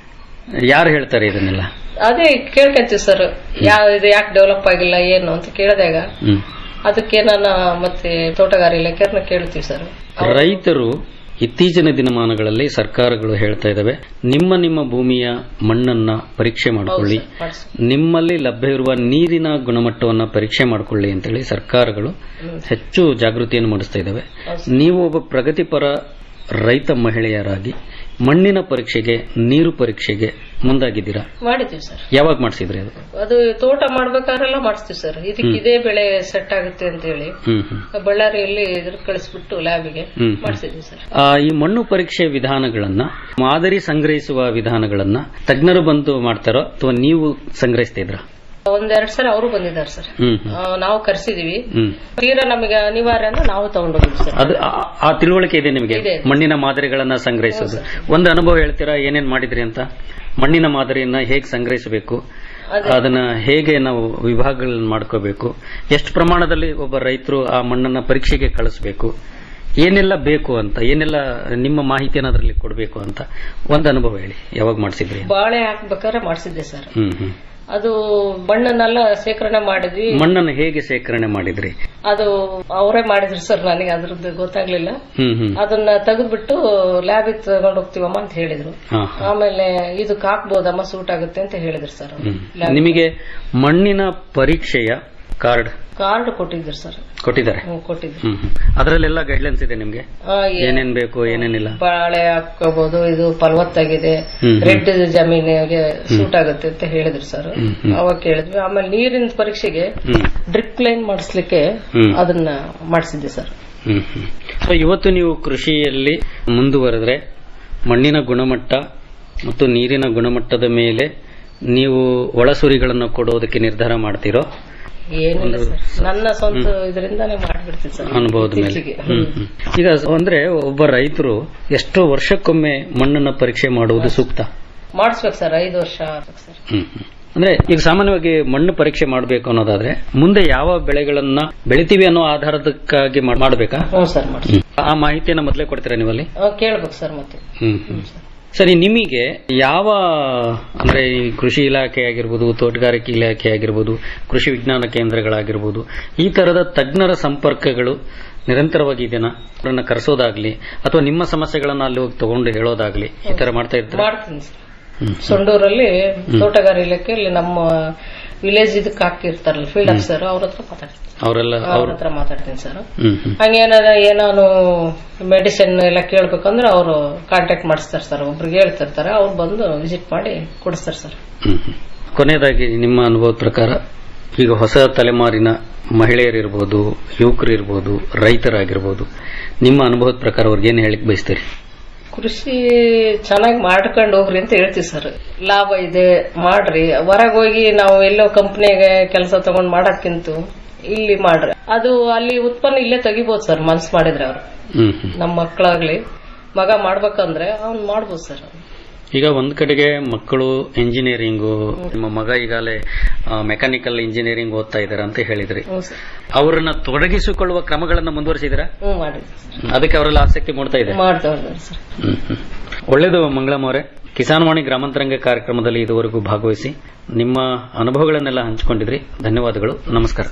ಯಾರು ಹೇಳ್ತಾರೆ ಇದನ್ನೆಲ್ಲ ಅದೇ ಕೇಳ್ಕೊಂತೀವಿ ಸರ್ ಯಾವ ಇದು ಯಾಕೆ ಡೆವಲಪ್ ಆಗಿಲ್ಲ ಏನು ಅಂತ ಕೇಳಿದಾಗ ಹ್ಮ್ ಅದಕ್ಕೆ ನಾನು ಮತ್ತೆ ತೋಟಗಾರಿ ಇಲಾಖೆಯವ್ರನ್ನ ಕೇಳ್ತೀವಿ ಸರ್ ರೈತರು ಇತ್ತೀಚಿನ ದಿನಮಾನಗಳಲ್ಲಿ ಸರ್ಕಾರಗಳು ಹೇಳ್ತಾ ಇದ್ದಾವೆ ನಿಮ್ಮ ನಿಮ್ಮ ಭೂಮಿಯ ಮಣ್ಣನ್ನ ಪರೀಕ್ಷೆ ಮಾಡಿಕೊಳ್ಳಿ ನಿಮ್ಮಲ್ಲಿ ಲಭ್ಯ ಇರುವ ನೀರಿನ ಗುಣಮಟ್ಟವನ್ನ ಪರೀಕ್ಷೆ ಮಾಡಿಕೊಳ್ಳಿ ಅಂತೇಳಿ ಸರ್ಕಾರಗಳು ಹೆಚ್ಚು ಜಾಗೃತಿಯನ್ನು ಮೂಡಿಸ್ತಾ ಇದ್ದಾವೆ ನೀವು ಒಬ್ಬ ಪ್ರಗತಿಪರ ರೈತ ಮಹಿಳೆಯರಾಗಿ ಮಣ್ಣಿನ ಪರೀಕ್ಷೆಗೆ ನೀರು ಪರೀಕ್ಷೆಗೆ ಮುಂದಾಗಿದ್ದೀರಾ ಮಾಡಿದ್ದೀವಿ ಸರ್ ಯಾವಾಗ ಮಾಡಿಸಿದ್ರಿ ಅದು ಅದು ತೋಟ ಮಾಡ್ಬೇಕಾದ್ರೆಲ್ಲ ಮಾಡಿಸ್ತೀವಿ ಸರ್ ಇದಕ್ಕೆ ಇದೇ ಬೆಳೆ ಸೆಟ್ ಆಗುತ್ತೆ ಅಂತ ಹೇಳಿ ಹ್ಮ್ ಹ್ಮ್ ಬಳ್ಳಾರಿಯಲ್ಲಿ ಇದ್ರ ಕಳಿಸ್ಬಿಟ್ಟು ಲ್ಯಾಬಿಗೆ ಹ್ಮ್. ಮಾಡಿಸಿದ್ವಿ ಸರ್ ಆ, ಈ ಮಣ್ಣು ಪರೀಕ್ಷೆ ವಿಧಾನಗಳನ್ನ ಮಾದರಿ ಸಂಗ್ರಹಿಸುವ ವಿಧಾನಗಳನ್ನ ತಜ್ಞರು ಬಂದು ಮಾಡ್ತಾರೋ ಅಥವಾ ನೀವು ಸಂಗ್ರಹಿಸ್ತಾ ಇದ್ರ ಒಂದೆರಡು ಸಲ ಅವರು ಬಂದಿದ್ದಾರೆ ಸರ್ ಹ್ಮ್ ಆ, ನಾವು ಕರ್ಸಿದೀವಿ ಹ್ಮ್ ತೀರಾ ನಮಗೆ ಅನಿವಾರ್ಯ ಅಂದ್ರೆ ನಾವು ತಗೊಂಡೋಗಿದ್ವಿ ಸರ್ ಅದು ಆ- ಆ ತಿಳುವಳಿಕೆ ಇದೆ ನಿಮಗೆ ಇದೆ. ಮಣ್ಣಿನ ಮಾದರಿಗಳನ್ನ ಸಂಗ್ರಹಿಸೋದು ಒಂದು ಅನುಭವ ಹೇಳ್ತೀರಾ ಏನೇನ್ ಮಾಡಿದ್ರಿ ಅಂತ ಮಣ್ಣಿನ ಮಾದರಿಯನ್ನ ಹೇಗೆ ಸಂಗ್ರಹಿಸಬೇಕು ಅದನ್ನ ಹೇಗೆ ನಾವು ವಿಭಾಗಗಳನ್ನ ಮಾಡ್ಕೋಬೇಕು ಎಷ್ಟು ಪ್ರಮಾಣದಲ್ಲಿ ಒಬ್ಬ ರೈತರು ಆ ಮಣ್ಣನ್ನ ಪರೀಕ್ಷೆಗೆ ಕಳಿಸ್ಬೇಕು ಏನೆಲ್ಲ ಬೇಕು ಅಂತ ಏನೆಲ್ಲ ನಿಮ್ಮ ಮಾಹಿತಿಯನ್ನು ಅದರಲ್ಲಿ ಕೊಡಬೇಕು ಅಂತ ಒಂದು ಅನುಭವ ಹೇಳಿ ಯಾವಾಗ ಮಾಡಿಸಿದ್ರಿ ಬಾಳೆ ಹಾಕ್ಬೇಕಾದ್ರೆ ಮಾಡಿಸಿದ್ದೆ ಸರ್ ಹ್ಮ್ ಹ್ಮ್ ಅದು ಮಣ್ಣನ್ನೆಲ್ಲ ಶೇಖರಣೆ ಮಾಡಿದ್ವಿ ಮಣ್ಣನ್ನು ಹೇಗೆ ಸೇಕರಣೆ ಮಾಡಿದ್ರಿ ಅದು ಅವರೇ ಮಾಡಿದ್ರು ಸರ್ ನನಗೆ ಅದ್ರದ್ದು ಗೊತ್ತಾಗ್ಲಿಲ್ಲ ಹ್ಮ್ ಹ್ಮ್ ಅದನ್ನ ತೆಗೆದ್ಬಿಟ್ಟು ಲ್ಯಾಬಿಗೆ ತಗೊಂಡು ಹೋಗ್ತೀವಮ್ಮ ಅಂತ ಹೇಳಿದ್ರು ಹಾ ಆಮೇಲೆ ಇದಕ್ಕೆ ಹಾಕ್ಬೋದಮ್ಮ ಸೂಟ್ ಆಗುತ್ತೆ ಅಂತ ಹೇಳಿದ್ರು ಸರ್ ಅವ್ರು. ಹ್ಮ್. ನಿಮಗೆ ಮಣ್ಣಿನ ಪರೀಕ್ಷೆಯ ಕಾರ್ಡ್ ಕಾರ್ಡ್ ಕೊಟ್ಟಿದ್ರು ಸರ್ ಕೊಟ್ಟಿದ್ದಾರೆ ಹ್ಮ್, ಕೊಟ್ಟಿದ್ರು ಹ್ಮ್ ಹ್ಮ್. ಅದರಲ್ಲೆಲ್ಲ ಗೈಡ್ಲೈನ್ಸ್ ಇದೆ ನಿಮ್ಗೆ ಆ, ಏ- ಏನೇನ್ ಬೇಕು ಏನೇನಿಲ್ಲ ಬಾಳೆ ಹಾಕೋಬಹುದು ಇದು ಫಲವತ್ತಾಗಿದೆ ಹ್ಮ್. ರೆಡ್ ಜಮೀನಿಗೆ ಸೂಟ್ ಆಗುತ್ತೆ ಅಂತ ಹೇಳಿದ್ರು ಸರ್ ಹ್ಮ್, ಹ್ಮ್. ಅವಾಗ ಕೇಳಿದ್ವಿ ಆಮೇಲೆ ನೀರಿನ ಪರೀಕ್ಷೆಗೆ ಹ್ಮ್ ಡ್ರಿಪ್ ಲೈನ್ ಮಾಡಿಸ್ಲಿಕ್ಕೆ ಹ್ಮ್. ಅದನ್ನ ಮಾಡಿಸಿದ್ದೆ ಸರ್ ಹ್ಮ್ ಹ್ಮ್. ಸೊ ಇವತ್ತು ನೀವು ಕೃಷಿಯಲ್ಲಿ ಮುಂದುವರೆದ್ರೆ ಮಣ್ಣಿನ ಗುಣಮಟ್ಟ ಮತ್ತು ನೀರಿನ ಗುಣಮಟ್ಟದ ಮೇಲೆ ನೀವು ಒಳಸುರಿಗಳನ್ನು ಕೊಡೋದಕ್ಕೆ ನಿರ್ಧಾರ ಮಾಡ್ತಿರೋ ಏನಿಲ್ಲ ಸರ್ ನನ್ನ ಸ್ವಂತ ಇದರಿಂದಾನೇ ಮಾಡ್ಬಿಡ್ತೀನಿ ಸರ್ ಅನುಭವದ ಮೇಲೆ ಇತ್ತೀಚೆಗೆ. ಹ್ಮ್, ಹ್ಮ್. ಈಗ ಅಂದ್ರೆ ಒಬ್ಬ ರೈತರು ಎಷ್ಟೋ ವರ್ಷಕ್ಕೊಮ್ಮೆ ಮಣ್ಣನ್ನ ಪರೀಕ್ಷೆ ಮಾಡುವುದು ಸೂಕ್ತ ಮಾಡಿಸ್ಬೇಕು ಸರ್ ಐದು ವರ್ಷ ಆಗ್ಬೇಕು ಸರ್ ಹ್ಮ್, ಹ್ಮ್. ಅಂದ್ರೆ ಈಗ ಸಾಮಾನ್ಯವಾಗಿ ಮಣ್ಣು ಪರೀಕ್ಷೆ ಮಾಡಬೇಕು ಅನ್ನೋದಾದ್ರೆ ಮುಂದೆ ಯಾವ ಬೆಳೆಗಳನ್ನ ಬೆಳಿತೀವಿ ಅನ್ನೋ ಆಧಾರದಕ್ಕಾಗಿ ಮಾಡ್- ಮಾಡ್ಬೇಕಾ ಹ್ಞೂ ಸರ್ ಮಾಡಿ ಹ್ಮ್. ಆ ಮಾಹಿತಿಯನ್ನ ಮೊದಲೇ ಕೊಡ್ತೀರಾ ನೀವಲ್ಲಿ ಕೇಳ್ಬೇಕು ಸರ್ ಮತ್ತೆ ಹ್ಮ್ ಹ್ಮ್. ಸರಿ ನಿಮಗೆ ಯಾವ ಅಂದ್ರೆ ಈ ಕೃಷಿ ಇಲಾಖೆ ಆಗಿರ್ಬೋದು ತೋಟಗಾರಿಕೆ ಇಲಾಖೆ ಆಗಿರ್ಬೋದು ಕೃಷಿ ವಿಜ್ಞಾನ ಕೇಂದ್ರಗಳಾಗಿರ್ಬೋದು ಈ ತರದ ತಜ್ಞರ ಸಂಪರ್ಕಗಳು ನಿರಂತರವಾಗಿ ಇದೆನಾ ಅವರನ್ನ ಕರೆಸೋದಾಗ್ಲಿ ಅಥವಾ ನಿಮ್ಮ ಸಮಸ್ಯೆಗಳನ್ನ ಅಲ್ಲಿ ಹೋಗಿ ತಗೊಂಡು ಹೇಳೋದಾಗ್ಲಿ ಈ ತರ ಮಾಡ್ತಾ ಇರ್ತಾರೆ ಮಾಡ್ತೀನಿ ಸರ್ ಸೊಂಡೂರಲ್ಲಿ ತೋಟಗಾರಿ ಇಲಾಖೆಯಲ್ಲಿ ನಮ್ಮ ವಿಲೇಜ್ ಇದಕ್ಕೆ ಹಾಕಿರ್ತಾರಲ್ಲ ಫೀಲ್ಡ್ ಆಫೀಸರ್ ಅವ್ರ ಹತ್ರ ಮಾತಾಡ್ತೀನಿ ಅವರೆಲ್ಲ ಅವ್ರ ಅವ್ರ ಹತ್ರ ಮಾತಾಡ್ತೀನಿ ಸರ್ ಹ್ಮ್ ಹ್ಮ್ ಹಂಗೇನಾರ ಏನಾನು ಮೆಡಿಸಿನ್ ಎಲ್ಲ ಕೇಳ್ಬೇಕಂದ್ರೆ ಅವರು ಕಾಂಟ್ಯಾಕ್ಟ್ ಮಾಡಿಸ್ತಾರೆ ಸರ್ ಒಬ್ರಿಗೆ ಹೇಳ್ತಿರ್ತಾರೆ ಅವ್ರು ಬಂದು ವಿಸಿಟ್ ಮಾಡಿ ಕೊಡಿಸ್ತಾರೆ ಸರ್ ಹ್ಮ್ ಹ್ಮ್. ಕೊನೆಯದಾಗಿ ನಿಮ್ಮ ಅನುಭವದ ಪ್ರಕಾರ ಈಗ ಹೊಸ ತಲೆಮಾರಿನ ಮಹಿಳೆಯರಿರ್ಬೋದು ಯುವಕರಿರ್ಬೋದು ರೈತರಾಗಿರ್ಬೋದು ನಿಮ್ಮ ಅನುಭವದ ಪ್ರಕಾರ ಅವ್ರಿಗೆ ಏನು ಹೇಳಿಕ್ ಬಯಸ್ತೀರಿ ಕೃಷಿ ಚೆನ್ನಾಗಿ ಮಾಡ್ಕೊಂಡು ಹೋಗ್ರಿ ಅಂತ ಹೇಳ್ತೀವಿ ಸರ್ ಲಾಭ ಇದೆ ಮಾಡ್ರಿ ಹೊರಗೆ ಹೋಗಿ ನಾವು ಎಲ್ಲೋ ಕಂಪ್ನಿಗೆ ಕೆಲಸ ತಗೊಂಡ್ ಮಾಡೋದ್ಕಿಂತ ಇಲ್ಲಿ ಮಾಡ್ರಿ ಅದು ಅಲ್ಲಿ ಉತ್ಪನ್ನ ಇಲ್ಲೇ ತೆಗಿಬೋದು ಸರ್ ಮನ್ಸು ಮಾಡಿದ್ರೆ ಅವ್ರು ಹ್ಮ್ ಹ್ಮ್. ನಮ್ಮ ಮಕ್ಕಳಾಗ್ಲಿ ಮಗ ಮಾಡ್ಬೇಕಂದ್ರೆ ಅವ್ನ್ ಮಾಡ್ಬೋದು ಸರ್ ಈಗ ಒಂದ್ ಕಡೆಗೆ ಮಕ್ಕಳು ಇಂಜಿನಿಯರಿಂಗು ನಿಮ್ಮ ಮಗ ಈಗಾಗಲೇ ಮೆಕ್ಯಾನಿಕಲ್ ಇಂಜಿನಿಯರಿಂಗ್ ಓದ್ತಾ ಇದ್ದಾರೆ ಅಂತ ಹೇಳಿದ್ರಿ ಹ್ಞೂ ಸರ್ ಅವರನ್ನ ತೊಡಗಿಸಿಕೊಳ್ಳುವ ಕ್ರಮಗಳನ್ನ ಮುಂದುವರಿಸಿದ್ರ ಹ್ಞೂ ಮಾಡಿದ್ವಿ ಅದಕ್ಕೆ ಅವರೆಲ್ಲ ಆಸಕ್ತಿ ಮೂಡ್ತಾ ಇದೆ ಮಾಡ್ತಾ ಇದ್ದಾರೆ ಸರ್ ಹ್ಮ್, ಹ್ಮ್. ಒಳ್ಳೇದು ಮಂಗಳಮ್ಮ ಅವರೇ ಕಿಸಾನ್ವಾಣಿ ಗ್ರಾಮಾಂತರಂಗ ಕಾರ್ಯಕ್ರಮದಲ್ಲಿ ಇದುವರೆಗೂ ಭಾಗವಹಿಸಿ ನಿಮ್ಮ ಅನುಭವಗಳನ್ನೆಲ್ಲ ಹಂಚಿಕೊಂಡಿದ್ರಿ ಧನ್ಯವಾದಗಳು ನಮಸ್ಕಾರ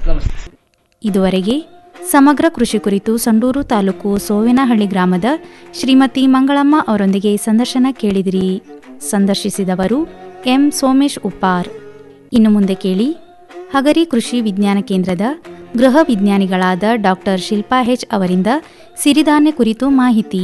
ಇದುವರೆಗೆ ಸಮಗ್ರ ಕೃಷಿ ಕುರಿತು ಸಂಡೂರು ತಾಲೂಕು ಸೋವಿನಹಳ್ಳಿ ಗ್ರಾಮದ ಶ್ರೀಮತಿ ಮಂಗಳಮ್ಮ ಅವರೊಂದಿಗೆ ಸಂದರ್ಶನ ಕೇಳಿದಿರಿ ಸಂದರ್ಶಿಸಿದವರು ಎಂ ಸೋಮೇಶ್ ಉಪ್ಪಾರ್ ಇನ್ನು ಮುಂದೆ ಕೇಳಿ ಹಗರಿ ಕೃಷಿ ವಿಜ್ಞಾನ ಕೇಂದ್ರದ ಗೃಹ ವಿಜ್ಞಾನಿಗಳಾದ ಡಾಕ್ಟರ್ ಶಿಲ್ಪಾ ಹೆಚ್ ಅವರಿಂದ ಸಿರಿಧಾನ್ಯ ಕುರಿತು ಮಾಹಿತಿ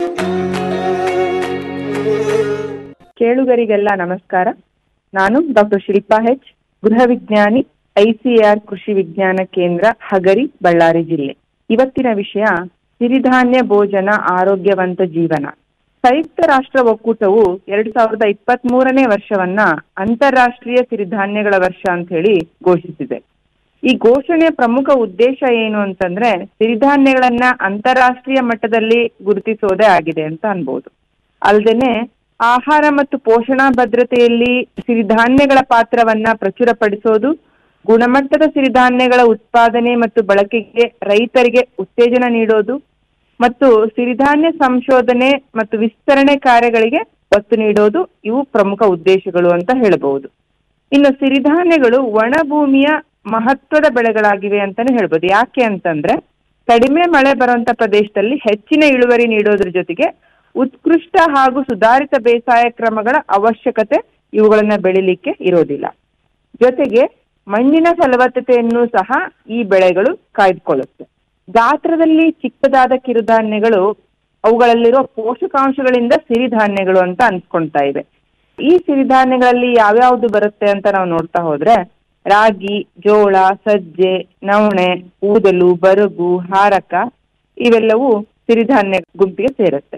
ಕೇಳುಗರಿಗೆಲ್ಲ ನಮಸ್ಕಾರ ನಾನು ಡಾಕ್ಟರ್ ಶಿಲ್ಪಾ ಹೆಚ್ ಗೃಹ ವಿಜ್ಞಾನಿ ಐಸಿಆರ್ ಕೃಷಿ ವಿಜ್ಞಾನ ಕೇಂದ್ರ ಹಗರಿ ಬಳ್ಳಾರಿ ಜಿಲ್ಲೆ ಇವತ್ತಿನ ವಿಷಯ ಸಿರಿಧಾನ್ಯ ಭೋಜನ ಆರೋಗ್ಯವಂತ ಜೀವನ ಸಂಯುಕ್ತ ರಾಷ್ಟ್ರ ಒಕ್ಕೂಟವು ಎರಡ್ ಸಾವಿರದ ಇಪ್ಪತ್ತ್ ಮೂರನೇ ವರ್ಷವನ್ನ ಅಂತಾರಾಷ್ಟ್ರೀಯ ಸಿರಿಧಾನ್ಯಗಳ ವರ್ಷ ಅಂತ ಹೇಳಿ ಘೋಷಿಸಿದೆ ಈ ಘೋಷಣೆಯ ಪ್ರಮುಖ ಉದ್ದೇಶ ಏನು ಅಂತಂದ್ರೆ ಸಿರಿಧಾನ್ಯಗಳನ್ನ ಅಂತಾರಾಷ್ಟ್ರೀಯ ಮಟ್ಟದಲ್ಲಿ ಗುರುತಿಸೋದೇ ಆಗಿದೆ ಅಂತ ಅನ್ಬೋದು ಅಲ್ಲದೆ ಆಹಾರ ಮತ್ತು ಪೋಷಣಾ ಭದ್ರತೆಯಲ್ಲಿ ಸಿರಿಧಾನ್ಯಗಳ ಪಾತ್ರವನ್ನ ಪ್ರಚುರಪಡಿಸೋದು ಗುಣಮಟ್ಟದ ಸಿರಿಧಾನ್ಯಗಳ ಉತ್ಪಾದನೆ ಮತ್ತು ಬಳಕೆಗೆ ರೈತರಿಗೆ ಉತ್ತೇಜನ ನೀಡೋದು ಮತ್ತು ಸಿರಿಧಾನ್ಯ ಸಂಶೋಧನೆ ಮತ್ತು ವಿಸ್ತರಣೆ ಕಾರ್ಯಗಳಿಗೆ ಒತ್ತು ನೀಡೋದು ಇವು ಪ್ರಮುಖ ಉದ್ದೇಶಗಳು ಅಂತ ಹೇಳಬಹುದು ಇನ್ನು ಸಿರಿಧಾನ್ಯಗಳು ಒಣ ಭೂಮಿಯ ಮಹತ್ವದ ಬೆಳೆಗಳಾಗಿವೆ ಅಂತಾನೆ ಹೇಳ್ಬೋದು ಯಾಕೆ ಅಂತಂದ್ರೆ ಕಡಿಮೆ ಮಳೆ ಬರುವಂತ ಪ್ರದೇಶದಲ್ಲಿ ಹೆಚ್ಚಿನ ಇಳುವರಿ ನೀಡೋದ್ರ ಜೊತೆಗೆ ಉತ್ಕೃಷ್ಟ ಹಾಗೂ ಸುಧಾರಿತ ಬೇಸಾಯ ಕ್ರಮಗಳ ಅವಶ್ಯಕತೆ ಇವುಗಳನ್ನ ಬೆಳಿಲಿಕ್ಕೆ ಇರೋದಿಲ್ಲ ಜೊತೆಗೆ ಮಣ್ಣಿನ ಫಲವತ್ತತೆಯನ್ನು ಸಹ ಈ ಬೆಳೆಗಳು ಕಾಯ್ದುಕೊಳ್ಳುತ್ತೆ ಗಾತ್ರದಲ್ಲಿ ಚಿಕ್ಕದಾದ ಕಿರುಧಾನ್ಯಗಳು ಅವುಗಳಲ್ಲಿರುವ ಪೋಷಕಾಂಶಗಳಿಂದ ಸಿರಿಧಾನ್ಯಗಳು ಅಂತ ಅನ್ಸ್ಕೊಳ್ತಾ ಇವೆ ಈ ಸಿರಿಧಾನ್ಯಗಳಲ್ಲಿ ಯಾವ್ಯಾವ್ದು ಬರುತ್ತೆ ಅಂತ ನಾವು ನೋಡ್ತಾ ಹೋದ್ರೆ ರಾಗಿ ಜೋಳ ಸಜ್ಜೆ ನವಣೆ ಊದಲು ಬರಗು ಹಾರಕ ಇವೆಲ್ಲವೂ ಸಿರಿಧಾನ್ಯ ಗುಂಪಿಗೆ ಸೇರುತ್ತೆ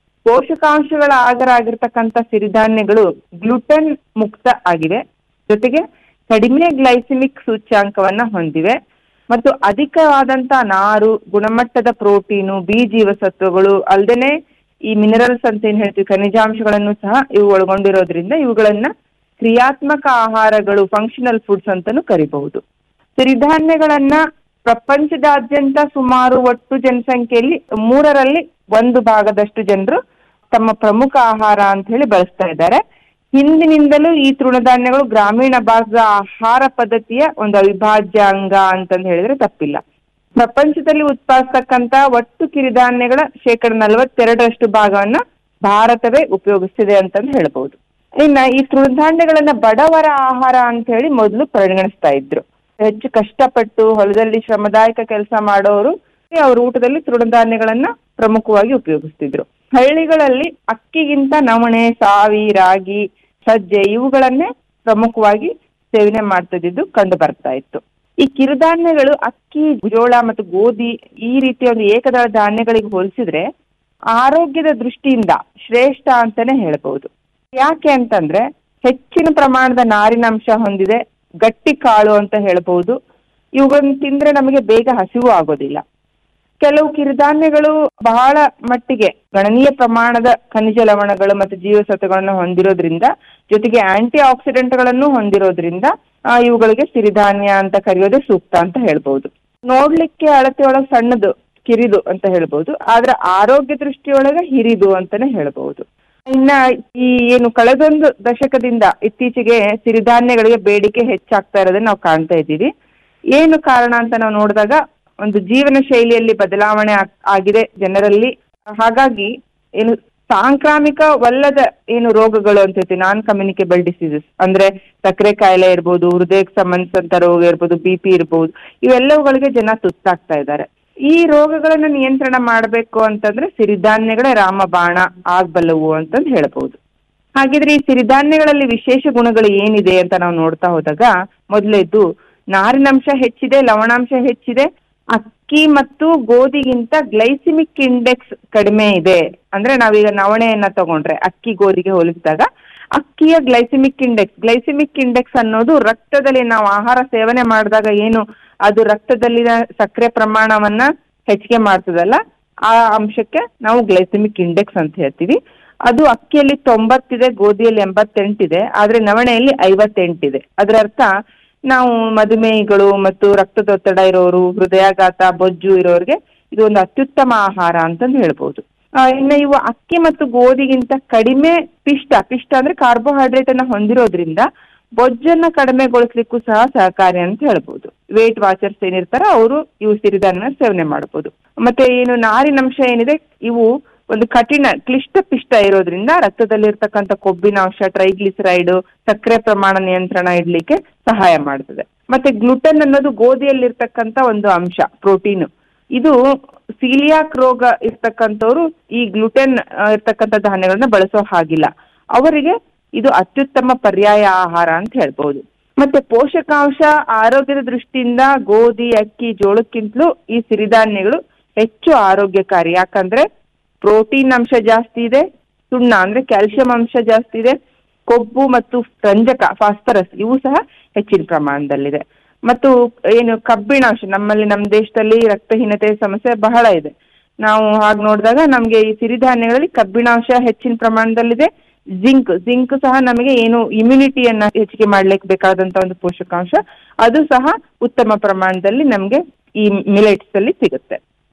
ಪೋಷಕಾಂಶಗಳ ಆಗರ ಆಗಿರ್ತಕ್ಕಂಥ ಸಿರಿಧಾನ್ಯಗಳು ಗ್ಲುಟೆನ್ ಮುಕ್ತ ಆಗಿವೆ ಜೊತೆಗೆ ಕಡಿಮೆ ಗ್ಲೈಸಿಮಿಕ್ ಸೂಚ್ಯಾಂಕವನ್ನ ಹೊಂದಿವೆ ಮತ್ತು ಅಧಿಕವಾದಂತ ನಾರು ಗುಣಮಟ್ಟದ ಪ್ರೋಟೀನು ಬಿ ಜೀವಸತ್ವಗಳು ಅಲ್ಲದೆ ಈ ಮಿನರಲ್ಸ್ ಅಂತ ಏನ್ ಹೇಳ್ತೀವಿ ಖನಿಜಾಂಶಗಳನ್ನು ಸಹ ಇವು ಒಳಗೊಂಡಿರೋದ್ರಿಂದ ಇವುಗಳನ್ನ ಕ್ರಿಯಾತ್ಮಕ ಆಹಾರಗಳು ಫಂಕ್ಷನಲ್ ಫುಡ್ಸ್ ಅಂತಾನು ಕರಿಬಹುದು ಸಿರಿಧಾನ್ಯಗಳನ್ನ ಪ್ರಪಂಚದಾದ್ಯಂತ ಸುಮಾರು ಒಟ್ಟು ಜನಸಂಖ್ಯೆಯಲ್ಲಿ ಮೂರರಲ್ಲಿ ಒಂದು ಭಾಗದಷ್ಟು ಜನರು ತಮ್ಮ ಪ್ರಮುಖ ಆಹಾರ ಅಂತ ಹೇಳಿ ಬಳಸ್ತಾ ಇದ್ದಾರೆ ಹಿಂದಿನಿಂದಲೂ ಈ ತೃಣಧಾನ್ಯಗಳು ಗ್ರಾಮೀಣ ಭಾಗದ ಆಹಾರ ಪದ್ಧತಿಯ ಒಂದು ಅವಿಭಾಜ್ಯ ಅಂಗ ಅಂತಂದು ಹೇಳಿದ್ರೆ ತಪ್ಪಿಲ್ಲ ಪ್ರಪಂಚದಲ್ಲಿ ಉತ್ಪಾದಿಸ್ತಕ್ಕಂತ ಒಟ್ಟು ಕಿರಿಧಾನ್ಯಗಳ ಶೇಕಡ ನಲವತ್ತೆರಡರಷ್ಟು ಭಾಗವನ್ನ ಭಾರತವೇ ಉಪಯೋಗಿಸ್ತಿದೆ ಅಂತಂದು ಹೇಳ್ಬಹುದು ಇನ್ನ ಈ ತೃಣಧಾನ್ಯಗಳನ್ನ ಬಡವರ ಆಹಾರ ಅಂತ ಹೇಳಿ ಮೊದಲು ಪರಿಗಣಿಸ್ತಾ ಇದ್ರು ಹೆಚ್ಚು ಕಷ್ಟಪಟ್ಟು ಹೊಲದಲ್ಲಿ ಶ್ರಮದಾಯಕ ಕೆಲಸ ಮಾಡೋರು ಅವ್ರ ಊಟದಲ್ಲಿ ತೃಣಧಾನ್ಯಗಳನ್ನ ಪ್ರಮುಖವಾಗಿ ಉಪಯೋಗಿಸ್ತಿದ್ರು ಹಳ್ಳಿಗಳಲ್ಲಿ ಅಕ್ಕಿಗಿಂತ ನವಣೆ ಸಾವಿ ರಾಗಿ ಸಜ್ಜೆ ಇವುಗಳನ್ನೇ ಪ್ರಮುಖವಾಗಿ ಸೇವನೆ ಮಾಡ್ತಿದ್ದು ಕಂಡು ಬರ್ತಾ ಇತ್ತು ಈ ಕಿರುಧಾನ್ಯಗಳು ಅಕ್ಕಿ ಜೋಳ ಮತ್ತು ಗೋಧಿ ಈ ರೀತಿಯ ಒಂದು ಏಕದಳ ಧಾನ್ಯಗಳಿಗೆ ಹೋಲಿಸಿದ್ರೆ ಆರೋಗ್ಯದ ದೃಷ್ಟಿಯಿಂದ ಶ್ರೇಷ್ಠ ಅಂತಾನೆ ಹೇಳ್ಬಹುದು ಯಾಕೆ ಅಂತಂದ್ರೆ ಹೆಚ್ಚಿನ ಪ್ರಮಾಣದ ನಾರಿನಾಂಶ ಹೊಂದಿದೆ ಗಟ್ಟಿ ಕಾಳು ಅಂತ ಹೇಳ್ಬಹುದು ಇವುಗಳನ್ನ ತಿಂದ್ರೆ ನಮಗೆ ಬೇಗ ಹಸಿವು ಆಗೋದಿಲ್ಲ ಕೆಲವು ಕಿರುಧಾನ್ಯಗಳು ಬಹಳ ಮಟ್ಟಿಗೆ ಗಣನೀಯ ಪ್ರಮಾಣದ ಖನಿಜ ಲವಣಗಳು ಮತ್ತು ಜೀವಸತ್ವಗಳನ್ನು ಹೊಂದಿರೋದ್ರಿಂದ ಜೊತೆಗೆ ಆಂಟಿ ಆಕ್ಸಿಡೆಂಟ್ಗಳನ್ನು ಹೊಂದಿರೋದ್ರಿಂದ ಆ, ಇವುಗಳಿಗೆ ಸಿರಿಧಾನ್ಯ ಅಂತ ಕರೆಯೋದೇ ಸೂಕ್ತ ಅಂತ ಹೇಳ್ಬಹುದು ನೋಡ್ಲಿಕ್ಕೆ ಅಳತೆ ಒಳಗೆ ಸಣ್ಣದು ಕಿರಿದು ಅಂತ ಹೇಳ್ಬಹುದು ಆದ್ರೆ ಆರೋಗ್ಯ ದೃಷ್ಟಿಯೊಳಗೆ ಹಿರಿದು ಅಂತಾನೆ ಹೇಳ್ಬಹುದು ಇನ್ನ ಈ ಏನು ಕಳೆದೊಂದು ದಶಕದಿಂದ ಇತ್ತೀಚೆಗೆ ಸಿರಿಧಾನ್ಯಗಳಿಗೆ ಬೇಡಿಕೆ ಹೆಚ್ಚಾಗ್ತಾ ಇರೋದನ್ನ ನಾವು ಕಾಣ್ತಾ ಇದ್ದೀವಿ ಏನು ಕಾರಣ ಅಂತ ನಾವು ನೋಡಿದಾಗ ಒಂದು ಜೀವನ ಶೈಲಿಯಲ್ಲಿ ಬದಲಾವಣೆ ಆಗ್- ಆಗಿದೆ ಜನರಲ್ಲಿ ಹಾಗಾಗಿ ಏನು ಸಾಂಕ್ರಾಮಿಕವಲ್ಲದ ಏನು ರೋಗಗಳು ಅಂತ ಹೇಳ್ತೀವಿ ನಾನ್ ಕಮ್ಯುನಿಕೇಬಲ್ ಡಿಸೀಸಸ್ ಅಂದ್ರೆ ಸಕ್ಕರೆ ಕಾಯಿಲೆ ಇರ್ಬೋದು ಹೃದಯಕ್ಕೆ ಸಂಬಂಧಿಸಿದಂತ ರೋಗ ಇರ್ಬೋದು ಬಿ ಪಿ ಇರ್ಬೋದು ಇವೆಲ್ಲವುಗಳಿಗೆ ಜನ ತುತ್ತಾಗ್ತಾ ಇದ್ದಾರೆ ಈ ರೋಗಗಳನ್ನ ನಿಯಂತ್ರಣ ಮಾಡಬೇಕು ಅಂತಂದ್ರೆ ಸಿರಿಧಾನ್ಯಗಳೇ ರಾಮಬಾಣ ಆಗ್ಬಲ್ಲವು ಅಂತಂದು ಹೇಳ್ಬಹುದು ಹಾಗಿದ್ರೆ ಈ ಸಿರಿಧಾನ್ಯಗಳಲ್ಲಿ ವಿಶೇಷ ಗುಣಗಳು ಏನಿದೆ ಅಂತ ನಾವು ನೋಡ್ತಾ ಹೋದಾಗ ಮೊದಲೇದು ನಾರಿನಂಶ ಹೆಚ್ಚಿದೆ ಲವಣಾಂಶ ಹೆಚ್ಚಿದೆ ಅಕ್ಕಿ ಮತ್ತು ಗೋಧಿಗಿಂತ ಗ್ಲೈಸಿಮಿಕ್ ಇಂಡೆಕ್ಸ್ ಕಡಿಮೆ ಇದೆ ಅಂದ್ರೆ ನಾವೀಗ ನವಣೆಯನ್ನ ತಗೊಂಡ್ರೆ ಅಕ್ಕಿ ಗೋಧಿಗೆ ಹೋಲಿಸಿದಾಗ ಅಕ್ಕಿಯ ಗ್ಲೈಸಿಮಿಕ್ ಇಂಡೆಕ್ಸ್ ಗ್ಲೈಸಿಮಿಕ್ ಇಂಡೆಕ್ಸ್ ಅನ್ನೋದು ರಕ್ತದಲ್ಲಿ ನಾವು ಆಹಾರ ಸೇವನೆ ಮಾಡಿದಾಗ ಏನು ಅದು ರಕ್ತದಲ್ಲಿನ ಸಕ್ಕರೆ ಪ್ರಮಾಣವನ್ನ ಹೆಚ್ಚಿಗೆ ಮಾಡ್ತದಲ್ಲ ಆ ಅಂಶಕ್ಕೆ ನಾವು ಗ್ಲೈಸಿಮಿಕ್ ಇಂಡೆಕ್ಸ್ ಅಂತ ಹೇಳ್ತೀವಿ ಅದು ಅಕ್ಕಿಯಲ್ಲಿ ತೊಂಬತ್ತಿದೆ ಗೋಧಿಯಲ್ಲಿ ಎಂಬತ್ತೆಂಟಿದೆ ಆದ್ರೆ ನವಣೆಯಲ್ಲಿ ಐವತ್ತೆಂಟಿದೆ ಅದರ ಅರ್ಥ ನಾವು ಮಧುಮೇಹಿಗಳು ಮತ್ತು ರಕ್ತದೊತ್ತಡ ಇರೋರು ಹೃದಯಾಘಾತ ಬೊಜ್ಜು ಇರೋರಿಗೆ ಇದು ಒಂದು ಅತ್ಯುತ್ತಮ ಆಹಾರ ಅಂತಂದು ಹೇಳ್ಬೋದು ಆ, ಇನ್ನು ಇವು ಅಕ್ಕಿ ಮತ್ತು ಗೋಧಿಗಿಂತ ಕಡಿಮೆ ಪಿಷ್ಟ ಪಿಷ್ಟ ಅಂದ್ರೆ ಕಾರ್ಬೋಹೈಡ್ರೇಟ್ ಅನ್ನ ಹೊಂದಿರೋದ್ರಿಂದ ಬೊಜ್ಜನ್ನ ಕಡಿಮೆಗೊಳಿಸ್ಲಿಕ್ಕೂ ಸಹ ಸಹಕಾರಿ ಅಂತ ಹೇಳ್ಬೋದು ವೇಟ್ ವಾಚರ್ಸ್ ಏನಿರ್ತಾರ ಅವರು ಇವು ಸಿರಿಧಾನ್ಯ ಸೇವನೆ ಮಾಡಬಹುದು ಮತ್ತೆ ಏನು ನಾರಿನಂಶ ಏನಿದೆ ಇವು ಒಂದು ಕಠಿಣ ಕ್ಲಿಷ್ಟ ಪಿಷ್ಟ ಇರೋದ್ರಿಂದ ರಕ್ತದಲ್ಲಿರ್ತಕ್ಕಂಥ ಕೊಬ್ಬಿನ ಅಂಶ ಟ್ರೈಗ್ಲಿಸರೈಡ್ ಸಕ್ಕರೆ ಪ್ರಮಾಣ ನಿಯಂತ್ರಣ ಇಡ್ಲಿಕ್ಕೆ ಸಹಾಯ ಮಾಡ್ತದೆ ಮತ್ತೆ ಗ್ಲುಟನ್ ಅನ್ನೋದು ಗೋಧಿಯಲ್ಲಿರ್ತಕ್ಕಂಥ ಒಂದು ಅಂಶ ಪ್ರೋಟೀನ್ ಇದು ಸೀಲಿಯಾಕ್ ರೋಗ ಇರ್ತಕ್ಕಂಥವ್ರು ಈ ಗ್ಲುಟೆನ್ ಆ, ಇರ್ತಕ್ಕಂಥ ಧಾನ್ಯಗಳನ್ನ ಬಳಸೋ ಹಾಗಿಲ್ಲ ಅವರಿಗೆ ಇದು ಅತ್ಯುತ್ತಮ ಪರ್ಯಾಯ ಆಹಾರ ಅಂತ ಹೇಳ್ಬಹುದು ಮತ್ತೆ ಪೋಷಕಾಂಶ ಆರೋಗ್ಯದ ದೃಷ್ಟಿಯಿಂದ ಗೋಧಿ ಅಕ್ಕಿ ಜೋಳಕ್ಕಿಂತಲೂ ಈ ಸಿರಿಧಾನ್ಯಗಳು ಹೆಚ್ಚು ಆರೋಗ್ಯಕಾರಿ ಯಾಕಂದ್ರೆ ಪ್ರೋಟೀನ್ ಅಂಶ ಜಾಸ್ತಿ ಇದೆ ಸುಣ್ಣ ಅಂದ್ರೆ ಕ್ಯಾಲ್ಸಿಯಂ ಅಂಶ ಜಾಸ್ತಿ ಇದೆ ಕೊಬ್ಬು ಮತ್ತು ರಂಜಕ ಫಾಸ್ಫರಸ್ ಇವು ಸಹ ಹೆಚ್ಚಿನ ಪ್ರಮಾಣದಲ್ಲಿದೆ ಮತ್ತು ಏನು ಕಬ್ಬಿಣಾಂಶ ನಮ್ಮಲ್ಲಿ ನಮ್ಮ ದೇಶದಲ್ಲಿ ರಕ್ತಹೀನತೆ ಸಮಸ್ಯೆ ಬಹಳ ಇದೆ ನಾವು ಹಾಗೆ ನೋಡಿದಾಗ ನಮಗೆ ಈ ಸಿರಿಧಾನ್ಯಗಳಲ್ಲಿ ಕಬ್ಬಿಣಾಂಶ ಹೆಚ್ಚಿನ ಪ್ರಮಾಣದಲ್ಲಿದೆ ಜಿಂಕ್ ಜಿಂಕ್ ಸಹ ನಮಗೆ ಏನು ಇಮ್ಯುನಿಟಿಯನ್ನ ಹೆಚ್ಚಿಗೆ ಮಾಡ್ಲಿಕ್ಕೆ ಬೇಕಾದಂತ ಒಂದು ಪೋಷಕಾಂಶ ಅದು ಸಹ ಉತ್ತಮ ಪ್ರಮಾಣದಲ್ಲಿ ನಮಗೆ ಈ ಮಿಲೆಟ್ಸ್ ಅಲ್ಲಿ ಸಿಗುತ್ತೆ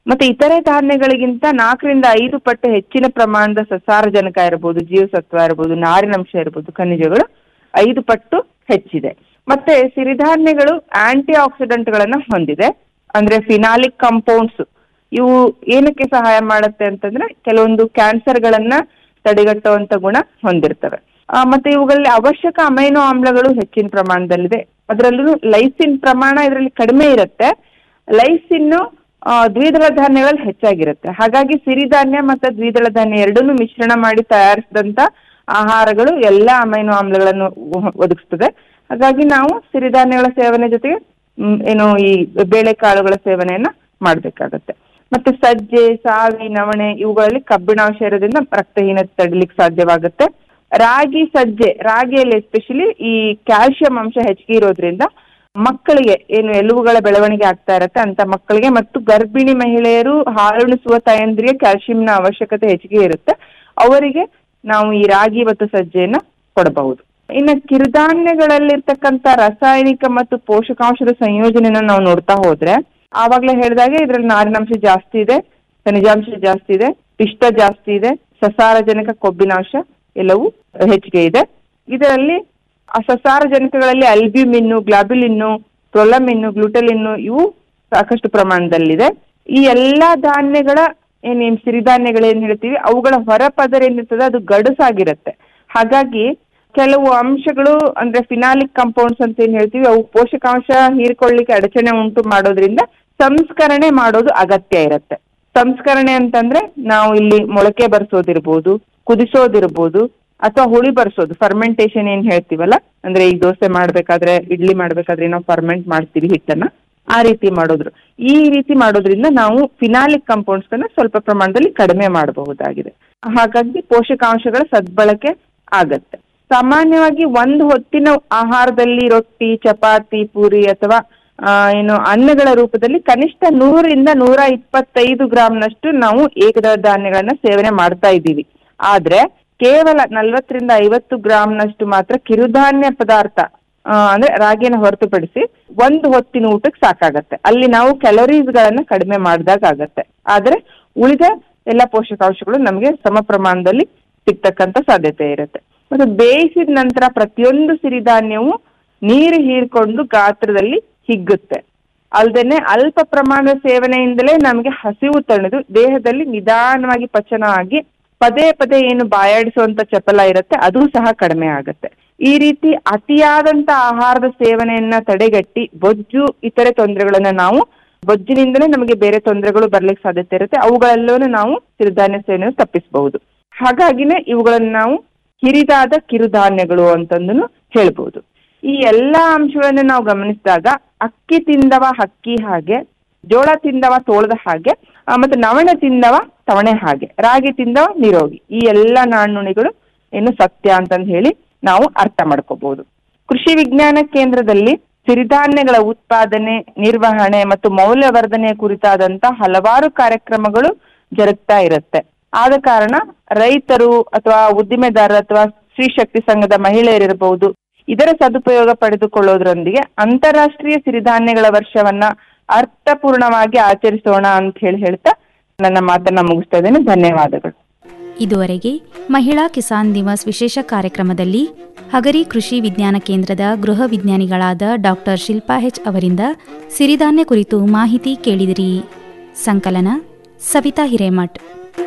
ಮತ್ತೆ ಇತರೆ ಧಾನ್ಯಗಳಿಗಿಂತ ನಾಲ್ಕರಿಂದ ಐದು ಪಟ್ಟು ಹೆಚ್ಚಿನ ಪ್ರಮಾಣದ ಸಸಾರಜನಕ ಇರಬಹುದು ಜೀವಸತ್ವ ಇರಬಹುದು ನಾರಿನಂಶ ಇರಬಹುದು ಖನಿಜಗಳು ಐದು ಪಟ್ಟು ಹೆಚ್ಚಿದೆ ಮತ್ತೆ ಸಿರಿಧಾನ್ಯಗಳು ಆಂಟಿ ಆಕ್ಸಿಡೆಂಟ್ಗಳನ್ನ ಹೊಂದಿದೆ ಅಂದ್ರೆ ಫಿನಾಲಿಕ್ ಕಂಪೌಂಡ್ಸ್ ಇವು ಏನಕ್ಕೆ ಸಹಾಯ ಮಾಡುತ್ತೆ ಅಂತಂದ್ರೆ ಕೆಲವೊಂದು ಕ್ಯಾನ್ಸರ್ಗಳನ್ನ ತಡೆಗಟ್ಟುವಂತ ಗುಣ ಹೊಂದಿರ್ತವೆ ಆ, ಮತ್ತೆ ಇವುಗಳಲ್ಲಿ ಅವಶ್ಯಕ ಅಮೈನೋ ಆಮ್ಲಗಳು ಹೆಚ್ಚಿನ ಪ್ರಮಾಣದಲ್ಲಿದೆ ಅದರಲ್ಲೂ ಲೈಸಿನ್ ಪ್ರಮಾಣ ಇದರಲ್ಲಿ ಕಡಿಮೆ ಇರುತ್ತೆ ಲೈಸಿನ್ನು ಆ, ದ್ವಿದಳ ಧಾನ್ಯಗಳಲ್ಲಿ ಹೆಚ್ಚಾಗಿರುತ್ತೆ ಹಾಗಾಗಿ ಸಿರಿಧಾನ್ಯ ಮತ್ತು ದ್ವಿದಳ ಧಾನ್ಯ ಎರಡನ್ನೂ ಮಿಶ್ರಣ ಮಾಡಿ ತಯಾರಿಸಿದಂತ ಆಹಾರಗಳು ಎಲ್ಲ ಅಮೈನೋ ಆಮ್ಲಗಳನ್ನು ಒ- ಒದಗಿಸ್ತದೆ ಹಾಗಾಗಿ ನಾವು ಸಿರಿಧಾನ್ಯಗಳ ಸೇವನೆ ಜೊತೆಗೆ ಮ್, ಏನು ಈ ಬೇಳೆಕಾಳುಗಳ ಸೇವನೆಯನ್ನ ಮಾಡಬೇಕಾಗತ್ತೆ ಮತ್ತೆ ಸಜ್ಜೆ ಸಾವಿ ನವಣೆ ಇವುಗಳಲ್ಲಿ ಕಬ್ಬಿಣಾಂಶ ಇರೋದ್ರಿಂದ ರಕ್ತಹೀನತೆ ತಡಿಲಿಕ್ಕೆ ಸಾಧ್ಯವಾಗುತ್ತೆ ರಾಗಿ ಸಜ್ಜೆ ರಾಗಿಯಲ್ಲಿ ಎಸ್ಪೆಷಲಿ ಈ ಕ್ಯಾಲ್ಸಿಯಂ ಅಂಶ ಹೆಚ್ಚಿಗೆ ಇರೋದ್ರಿಂದ ಮಕ್ಕಳಿಗೆ ಏನು ಎಲುಬುಗಳ ಬೆಳವಣಿಗೆ ಆಗ್ತಾ ಇರತ್ತೆ ಅಂತ ಮಕ್ಕಳಿಗೆ ಮತ್ತು ಗರ್ಭಿಣಿ ಮಹಿಳೆಯರು ಹಾಲುಣಿಸುವ ತಾಯಂದ್ರಿಗೆ ಕ್ಯಾಲ್ಸಿಯಂನ ಅವಶ್ಯಕತೆ ಹೆಚ್ಚಿಗೆ ಇರುತ್ತೆ ಅವರಿಗೆ ನಾವು ಈ ರಾಗಿ ಮತ್ತು ಸಜ್ಜೆಯನ್ನ ಕೊಡಬಹುದು ಇನ್ನು ಕಿರುಧಾನ್ಯಗಳಲ್ಲಿರ್ತಕ್ಕಂಥ ರಾಸಾಯನಿಕ ಮತ್ತು ಪೋಷಕಾಂಶದ ಸಂಯೋಜನೆನ ನಾವು ನೋಡ್ತಾ ಹೋದ್ರೆ ಆವಾಗಲೇ ಹೇಳಿದಾಗೆ ಇದ್ರಲ್ಲಿ ನಾರಿನಾಂಶ ಜಾಸ್ತಿ ಇದೆ ಖನಿಜಾಂಶ ಜಾಸ್ತಿ ಇದೆ ಪಿಷ್ಟ ಜಾಸ್ತಿ ಇದೆ ಸಸಾರಜನಕ ಕೊಬ್ಬಿನಾಂಶ ಎಲ್ಲವೂ ಹೆಚ್ಚಿಗೆ ಇದೆ ಇದರಲ್ಲಿ ಆ ಸಸಾರಜನಕಗಳಲ್ಲಿ ಅಲ್ಬ್ಯೂಮಿನ್ನು ಗ್ಲಾಬ್ಯುಲಿನ್ನು ಪ್ರೊಲಮಿನ್ನು ಗ್ಲುಟಲಿನ್ನು ಇವು ಸಾಕಷ್ಟು ಪ್ರಮಾಣದಲ್ಲಿದೆ ಈ ಎಲ್ಲಾ ಧಾನ್ಯಗಳ ಏನೇನ್ ಸಿರಿಧಾನ್ಯಗಳೇನ್ ಹೇಳ್ತೀವಿ ಅವುಗಳ ಹೊರಪದರ ಏನಿರ್ತದೆ ಅದು ಗಡುಸಾಗಿರುತ್ತೆ ಹಾಗಾಗಿ ಕೆಲವು ಅಂಶಗಳು ಅಂದ್ರೆ ಫಿನಾಲಿಕ್ ಕಂಪೌಂಡ್ಸ್ ಅಂತ ಏನ್ ಹೇಳ್ತೀವಿ ಅವು ಪೋಷಕಾಂಶ ಹೀರ್ಕೊಳ್ಳಿಕ್ಕೆ ಅಡಚಣೆ ಉಂಟು ಮಾಡೋದ್ರಿಂದ ಸಂಸ್ಕರಣೆ ಮಾಡೋದು ಅಗತ್ಯ ಇರುತ್ತೆ ಸಂಸ್ಕರಣೆ ಅಂತಂದ್ರೆ ನಾವು ಇಲ್ಲಿ ಮೊಳಕೆ ಬರ್ಸೋದಿರ್ಬೋದು ಕುದಿಸೋದಿರ್ಬೋದು ಅಥವಾ ಹುಳಿ ಬರ್ಸೋದು ಫರ್ಮೆಂಟೇಶನ್ ಏನ್ ಹೇಳ್ತೀವಲ್ಲ ಅಂದ್ರೆ ಈಗ ದೋಸೆ ಮಾಡ್ಬೇಕಾದ್ರೆ ಇಡ್ಲಿ ಮಾಡ್ಬೇಕಾದ್ರೆ ನಾವು ಫರ್ಮೆಂಟ್ ಮಾಡ್ತೀವಿ ಹಿಟ್ಟನ್ನ ಆ ರೀತಿ ಮಾಡೋದ್ರು ಈ ರೀತಿ ಮಾಡೋದ್ರಿಂದ ನಾವು ಫಿನಾಲಿಕ್ ಕಂಪೌಂಡ್ಸ್ ಅನ್ನ ಸ್ವಲ್ಪ ಪ್ರಮಾಣದಲ್ಲಿ ಕಡಿಮೆ ಮಾಡಬಹುದಾಗಿದೆ ಹಾಗಾಗಿ ಪೋಷಕಾಂಶಗಳ ಸದ್ಬಳಕೆ ಆಗತ್ತೆ ಸಾಮಾನ್ಯವಾಗಿ ಒಂದು ಹೊತ್ತಿನ ಆಹಾರದಲ್ಲಿ ರೊಟ್ಟಿ ಚಪಾತಿ ಪೂರಿ ಅಥವಾ ಆ, ಏನು ಅನ್ನಗಳ ರೂಪದಲ್ಲಿ ಕನಿಷ್ಠ ನೂರರಿಂದ ನೂರ ಇಪ್ಪತ್ತೈದು ಗ್ರಾಂನಷ್ಟು ನಾವು ಏಕದಳ ಧಾನ್ಯಗಳನ್ನ ಸೇವನೆ ಮಾಡ್ತಾ ಇದ್ದೀವಿ ಆದ್ರೆ ಕೇವಲ ನಲವತ್ತರಿಂದ ಐವತ್ತು ಗ್ರಾಂನಷ್ಟು ಮಾತ್ರ ಕಿರುಧಾನ್ಯ ಪದಾರ್ಥ ಆ, ಅಂದ್ರೆ ರಾಗಿನ ಹೊರತುಪಡಿಸಿ ಒಂದು ಹೊತ್ತಿನ ಊಟಕ್ಕೆ ಸಾಕಾಗತ್ತೆ ಅಲ್ಲಿ ನಾವು ಕ್ಯಾಲೋರೀಸ್ ಗಳನ್ನ ಕಡಿಮೆ ಮಾಡಿದಾಗ ಆಗತ್ತೆ ಆದ್ರೆ ಉಳಿದ ಎಲ್ಲ ಪೋಷಕಾಂಶಗಳು ನಮಗೆ ಸಮ ಪ್ರಮಾಣದಲ್ಲಿ ಸಿಗ್ತಕ್ಕಂತ ಸಾಧ್ಯತೆ ಇರುತ್ತೆ ಮತ್ತು ಬೇಯಿಸಿದ ನಂತರ ಪ್ರತಿಯೊಂದು ಸಿರಿಧಾನ್ಯವು ನೀರು ಹೀರ್ಕೊಂಡು ಗಾತ್ರದಲ್ಲಿ ಹಿಗ್ಗುತ್ತೆ ಅಲ್ದೇನೆ ಅಲ್ಪ ಪ್ರಮಾಣದ ಸೇವನೆಯಿಂದಲೇ ನಮಗೆ ಹಸಿವು ತಣಿದು ದೇಹದಲ್ಲಿ ನಿಧಾನವಾಗಿ ಪಚನ ಆಗಿ ಪದೇ ಪದೇ ಏನು ಬಾಯಾಡಿಸುವಂತ ಚಪಲ ಇರುತ್ತೆ ಅದು ಸಹ ಕಡಿಮೆ ಆಗುತ್ತೆ ಈ ರೀತಿ ಅತಿಯಾದಂತ ಆಹಾರದ ಸೇವನೆಯನ್ನ ತಡೆಗಟ್ಟಿ ಬೊಜ್ಜು ಇತರೆ ತೊಂದರೆಗಳನ್ನ ನಾವು ಬೊಜ್ಜಿನಿಂದಲೇ ನಮಗೆ ಬೇರೆ ತೊಂದರೆಗಳು ಬರ್ಲಿಕ್ಕೆ ಸಾಧ್ಯತೆ ಇರುತ್ತೆ ಅವುಗಳೆಲ್ಲವನ್ನೂ ನಾವು ಸಿರಿಧಾನ್ಯ ಸೇವನೆ ತಪ್ಪಿಸಬಹುದು ಹಾಗಾಗಿನೇ ಇವುಗಳನ್ನ ನಾವು ಹಿರಿದಾದ ಕಿರುಧಾನ್ಯಗಳು ಅಂತಂದು ಹೇಳ್ಬೋದು ಈ ಎಲ್ಲಾ ಅಂಶಗಳನ್ನ ನಾವು ಗಮನಿಸಿದಾಗ ಅಕ್ಕಿ ತಿಂದವ ಹಕ್ಕಿ ಹಾಗೆ ಜೋಳ ತಿಂದವ ತೋಳದ ಹಾಗೆ ಆ, ಮತ್ತೆ ನವಣೆ ತಿಂದವ ತವಣೆ ಹಾಗೆ ರಾಗಿ ತಿಂದವ ನಿರೋಗಿ ಈ ಎಲ್ಲಾ ನಾಣ್ಣುಣಿಗಳು ಏನು ಸತ್ಯ ಅಂತಂದು ಹೇಳಿ ನಾವು ಅರ್ಥ ಮಾಡ್ಕೋಬಹುದು ಕೃಷಿ ವಿಜ್ಞಾನ ಕೇಂದ್ರದಲ್ಲಿ ಸಿರಿಧಾನ್ಯಗಳ ಉತ್ಪಾದನೆ ನಿರ್ವಹಣೆ ಮತ್ತು ಮೌಲ್ಯವರ್ಧನೆ ಕುರಿತಾದಂತ ಹಲವಾರು ಕಾರ್ಯಕ್ರಮಗಳು ಜರುಗ್ತಾ ಇರುತ್ತೆ ಆದ ಕಾರಣ ರೈತರು ಅಥವಾ ಉದ್ದಿಮೆದಾರರು ಅಥವಾ ಸ್ತ್ರೀ ಶಕ್ತಿ ಸಂಘದ ಮಹಿಳೆಯರಿರಬಹುದು ಇದರ ಸದುಪಯೋಗ ಪಡೆದುಕೊಳ್ಳೋದ್ರೊಂದಿಗೆ ಅಂತಾರಾಷ್ಟ್ರೀಯ ಸಿರಿಧಾನ್ಯಗಳ ವರ್ಷವನ್ನ ಅರ್ಥಪೂರ್ಣವಾಗಿ ಆಚರಿಸೋಣ ಅಂತ ಹೇಳಿ ಹೇಳ್ತಾ ನನ್ನ ಮಾತನ್ನ ಮುಗಿಸ್ತಾ ಇದ್ದೇನೆ ಧನ್ಯವಾದಗಳು ಇದುವರೆಗೆ ಮಹಿಳಾ ಕಿಸಾನ್ ದಿವಸ್ ವಿಶೇಷ ಕಾರ್ಯಕ್ರಮದಲ್ಲಿ ಹಗರಿ ಕೃಷಿ ವಿಜ್ಞಾನ ಕೇಂದ್ರದ ಗೃಹ ವಿಜ್ಞಾನಿಗಳಾದ ಡಾಕ್ಟರ್ ಶಿಲ್ಪಾ ಹೆಚ್ ಅವರಿಂದ ಸಿರಿಧಾನ್ಯ ಕುರಿತು ಮಾಹಿತಿ ಕೇಳಿದಿರಿ ಸಂಕಲನ ಸವಿತಾ ಹಿರೇಮಠ್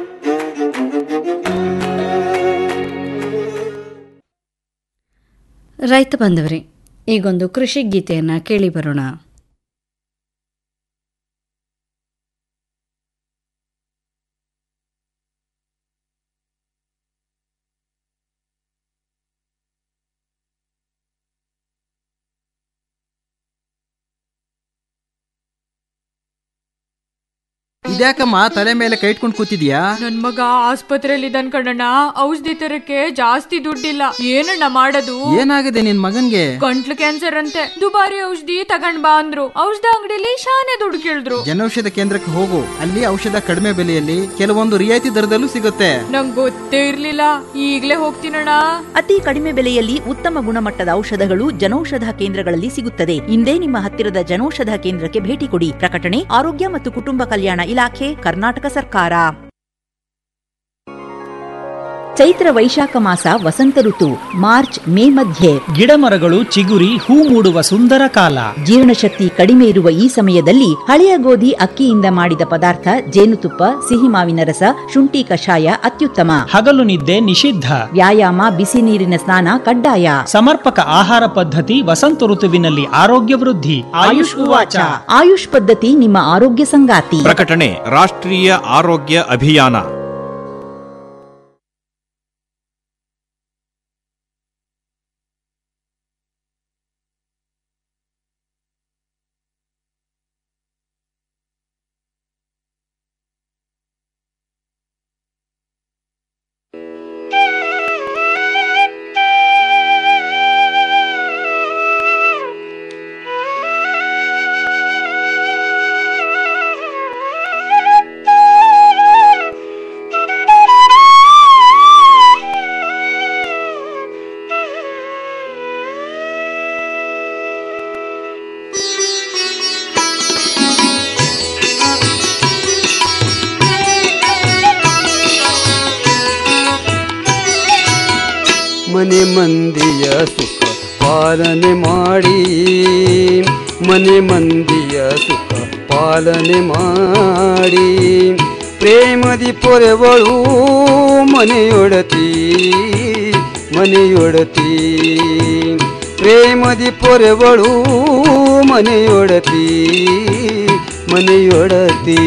ರೈತ ಬಂದವರೇ ಈಗೊಂದು ಕೃಷಿ ಗೀತೆಯನ್ನು ಕೇಳಿ ಬರೋಣ ಇದ್ಯಾಕಮ್ಮ ತಲೆ ಮೇಲೆ ಕೈ ಇಟ್ಕೊಂಡು ಕೂತಿದ್ಯಾ ನನ್ ಮಗ ಆಸ್ಪತ್ರೆಯಲ್ಲಿ ಇದ್ದಾನ್ ಕಣಣ್ಣ ಔಷಧಿ ತರಕ್ಕೆ ಜಾಸ್ತಿ ದುಡ್ಡಿಲ್ಲ ಏನಣ್ಣ ಮಾಡೋದು ಏನಾಗಿದೆ ನಿನ್ ಮಗನ್ಗೆ ಗಂಟ್ಲು ಕ್ಯಾನ್ಸರ್ ಅಂತೆ ದುಬಾರಿ ಔಷಧಿ ತಗೊಂಡ್ ಬಾ ಅಂದ್ರು ಔಷಧ ಅಂಗಡಿಲಿ ಶಾನೆ ದುಡ್ಡು ಕೇಳಿದ್ರು ಜನೌಷಧ ಕೇಂದ್ರಕ್ಕೆ ಹೋಗು ಅಲ್ಲಿ ಔಷಧ ಕಡಿಮೆ ಬೆಲೆಯಲ್ಲಿ ಕೆಲವೊಂದು ರಿಯಾಯಿತಿ ದರದಲ್ಲೂ ಸಿಗುತ್ತೆ ನಂಗ್ ಗೊತ್ತೇ ಇರ್ಲಿಲ್ಲ ಈಗ್ಲೇ ಹೋಗ್ತೀನಣ್ಣ ಅತಿ ಕಡಿಮೆ ಬೆಲೆಯಲ್ಲಿ ಉತ್ತಮ ಗುಣಮಟ್ಟದ ಔಷಧಗಳು ಜನೌಷಧ ಕೇಂದ್ರಗಳಲ್ಲಿ ಸಿಗುತ್ತದೆ ಇಂದೇ ನಿಮ್ಮ ಹತ್ತಿರದ ಜನೌಷಧ ಕೇಂದ್ರಕ್ಕೆ ಭೇಟಿ ಕೊಡಿ ಪ್ರಕಟಣೆ ಆರೋಗ್ಯ ಮತ್ತು ಕುಟುಂಬ ಕಲ್ಯಾಣ ಇಲಾಖೆ ಕರ್ನಾಟಕ ಸರ್ಕಾರ ಚೈತ್ರ ವೈಶಾಖ ಮಾಸ ವಸಂತ ಋತು ಮಾರ್ಚ್ ಮೇ ಮಧ್ಯೆ ಗಿಡಮರಗಳು ಚಿಗುರಿ ಹೂ ಮೂಡುವ ಸುಂದರ ಕಾಲ ಜೀರ್ಣಶಕ್ತಿ ಕಡಿಮೆ ಇರುವ ಈ ಸಮಯದಲ್ಲಿ ಹಳೆಯ ಗೋಧಿ ಅಕ್ಕಿಯಿಂದ ಮಾಡಿದ ಪದಾರ್ಥ ಜೇನುತುಪ್ಪ ಸಿಹಿ ಮಾವಿನ ರಸ ಶುಂಠಿ ಕಷಾಯ ಅತ್ಯುತ್ತಮ ಹಗಲು ನಿದ್ದೆ ನಿಷಿದ್ಧ ವ್ಯಾಯಾಮ ಬಿಸಿ ನೀರಿನ ಸ್ನಾನ ಕಡ್ಡಾಯ ಸಮರ್ಪಕ ಆಹಾರ ಪದ್ಧತಿ ವಸಂತ ಋತುವಿನಲ್ಲಿ ಆರೋಗ್ಯ ವೃದ್ಧಿ ಆಯುಷ್ ಉವಾಚ ಆಯುಷ್ ಪದ್ಧತಿ ನಿಮ್ಮ ಆರೋಗ್ಯ ಸಂಗಾತಿ ಪ್ರಕಟಣೆ ರಾಷ್ಟ್ರೀಯ ಆರೋಗ್ಯ ಅಭಿಯಾನ ಮನೆ ಮಂದಿಯ ಸುಖ ಪಾಲನೆ ಮಾಡಿ ಮನೆ ಮಂದಿಯ ಸುಖ ಪಾಲನೆ ಮಾಡಿ ಪ್ರೇಮದಿ ಪೊರೆವಳು ಮನೆಯೊಡತಿ ಮನೆಯೊಡತಿ ಪ್ರೇಮದಿ ಪೊರೆವಳು ಮನೆಯೊಡತಿ ಮನೆಯೊಡತಿ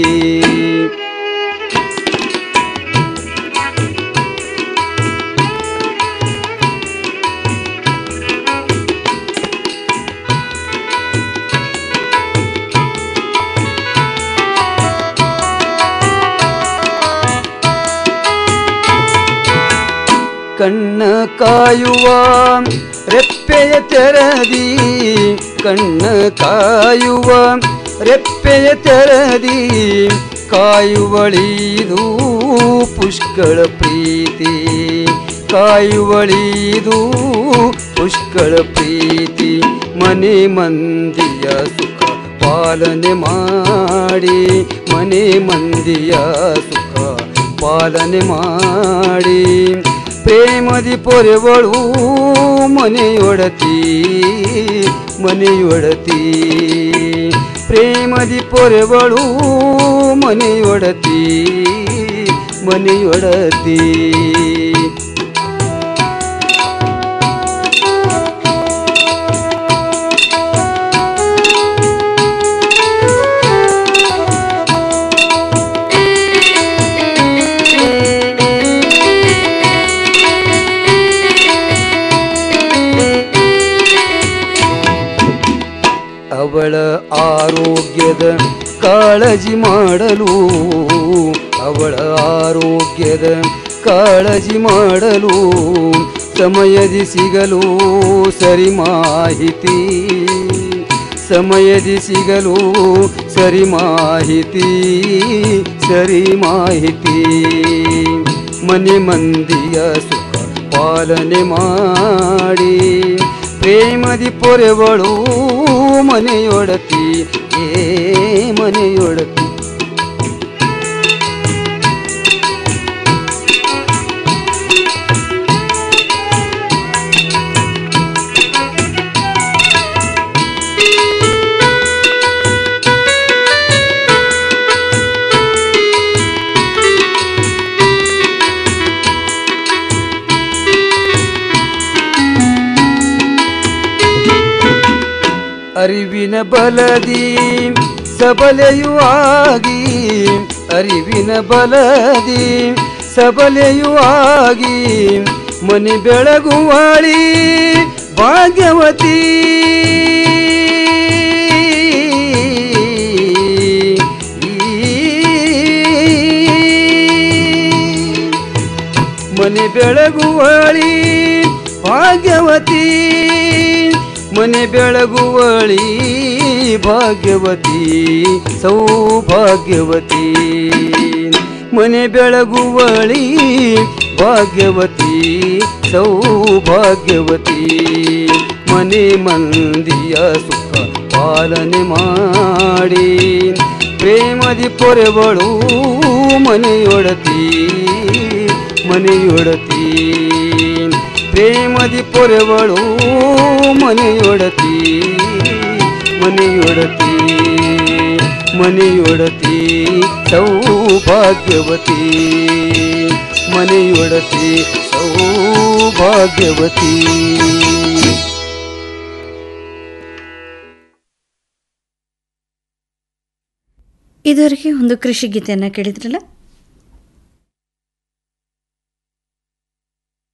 ಕಣ್ಣ ಕಾಯುವ ರೆಪ್ಪೆಯ ತೆರದಿ ಕಣ್ಣ ಕಾಯುವ ರೆಪ್ಪೆಯ ತೆರದಿ ಕಾಯುವಳಿದು ಪುಷ್ಕಳ ಪ್ರೀತಿ ಕಾಯುವಳಿದು ಪುಷ್ಕಳ ಪ್ರೀತಿ ಮನೆ ಮಂದಿಯ ಸುಖ ಪಾಲನೆ ಮಾಡಿ ಮನೆ ಮಂದಿಯ ಸುಖ ಪಾಲನೆ ಮಾಡಿ ಪ್ರೇಮದಿ ಪೊರೆವಳು ಮನೆಯೊಡತಿ ಮನೆಯೊಡತಿ ಪ್ರೇಮದಿ ಪೊರೆವಳು ಮನೆಯೊಡತಿ ಮನೆಯೊಡತಿ ಅವಳ ಆರೋಗ್ಯದ ಕಾಳಜಿ ಮಾಡಲು ಅವಳ ಆರೋಗ್ಯದ ಕಾಳಜಿ ಮಾಡಲು ಸಮಯದಿ ಸಿಗಲು ಸರಿ ಮಾಹಿತಿ ಸಮಯದಿ ಸಿಗಲು ಸರಿ ಮಾಹಿತಿ ಸರಿ ಮಾಹಿತಿ ಮನೆ ಮಂದಿಯ ಸುಖ ಪಾಲನೆ ಮಾಡಿ ಪ್ರೇಮದಿ ಪೊರೆವಳು ಮನೆಯೊಡತಿ ಏ ಮನೆಯೊಡತಿ ಅರಿವಿನ ಬಲದಿ ಸಬಲೆಯುವಾಗಿ ಅರಿವಿನ ಬಲದಿ ಸಬಲೆಯುವಾಗಿ ಮನೆ ಬೆಳಗುವಾಳಿ ಭಾಗ್ಯವತಿ ಮನೆ ಬೆಳಗುವಳಿ ಭಾಗ್ಯವತಿ ಮನೆ ಬೆಳಗುವಳಿ ಭಾಗ್ಯವತಿ ಸೌಭಾಗ್ಯವತಿ ಮನೆ ಬೆಳಗುವಳಿ ಭಾಗ್ಯವತಿ ಸೌಭಾಗ್ಯವತಿ ಮನೆ ಮಂದಿಯ ಸುಖ ಪಾಲನೆ ಮಾಡಿ ಪ್ರೇಮ ಪ್ರೇಮದಿ ಪೊರೆವಳು ಮನೆಯೊಡತಿ ಮನೆಯೊಡತಿ ಪ್ರೇಮದಿ ಪೊರೆವಳು ಮನೆಯೊಡತಿ ಮನೆಯೊಡತಿ ಮನೆಯೊಡತಿ ಸೌಭಾಗ್ಯವತಿ ಮನೆಯೊಡತಿ ಸೌಭಾಗ್ಯವತಿ ಇದುವರೆಗೆ ಒಂದು ಕೃಷಿ ಗೀತೆಯನ್ನು ಕೇಳಿದ್ರಲ್ಲ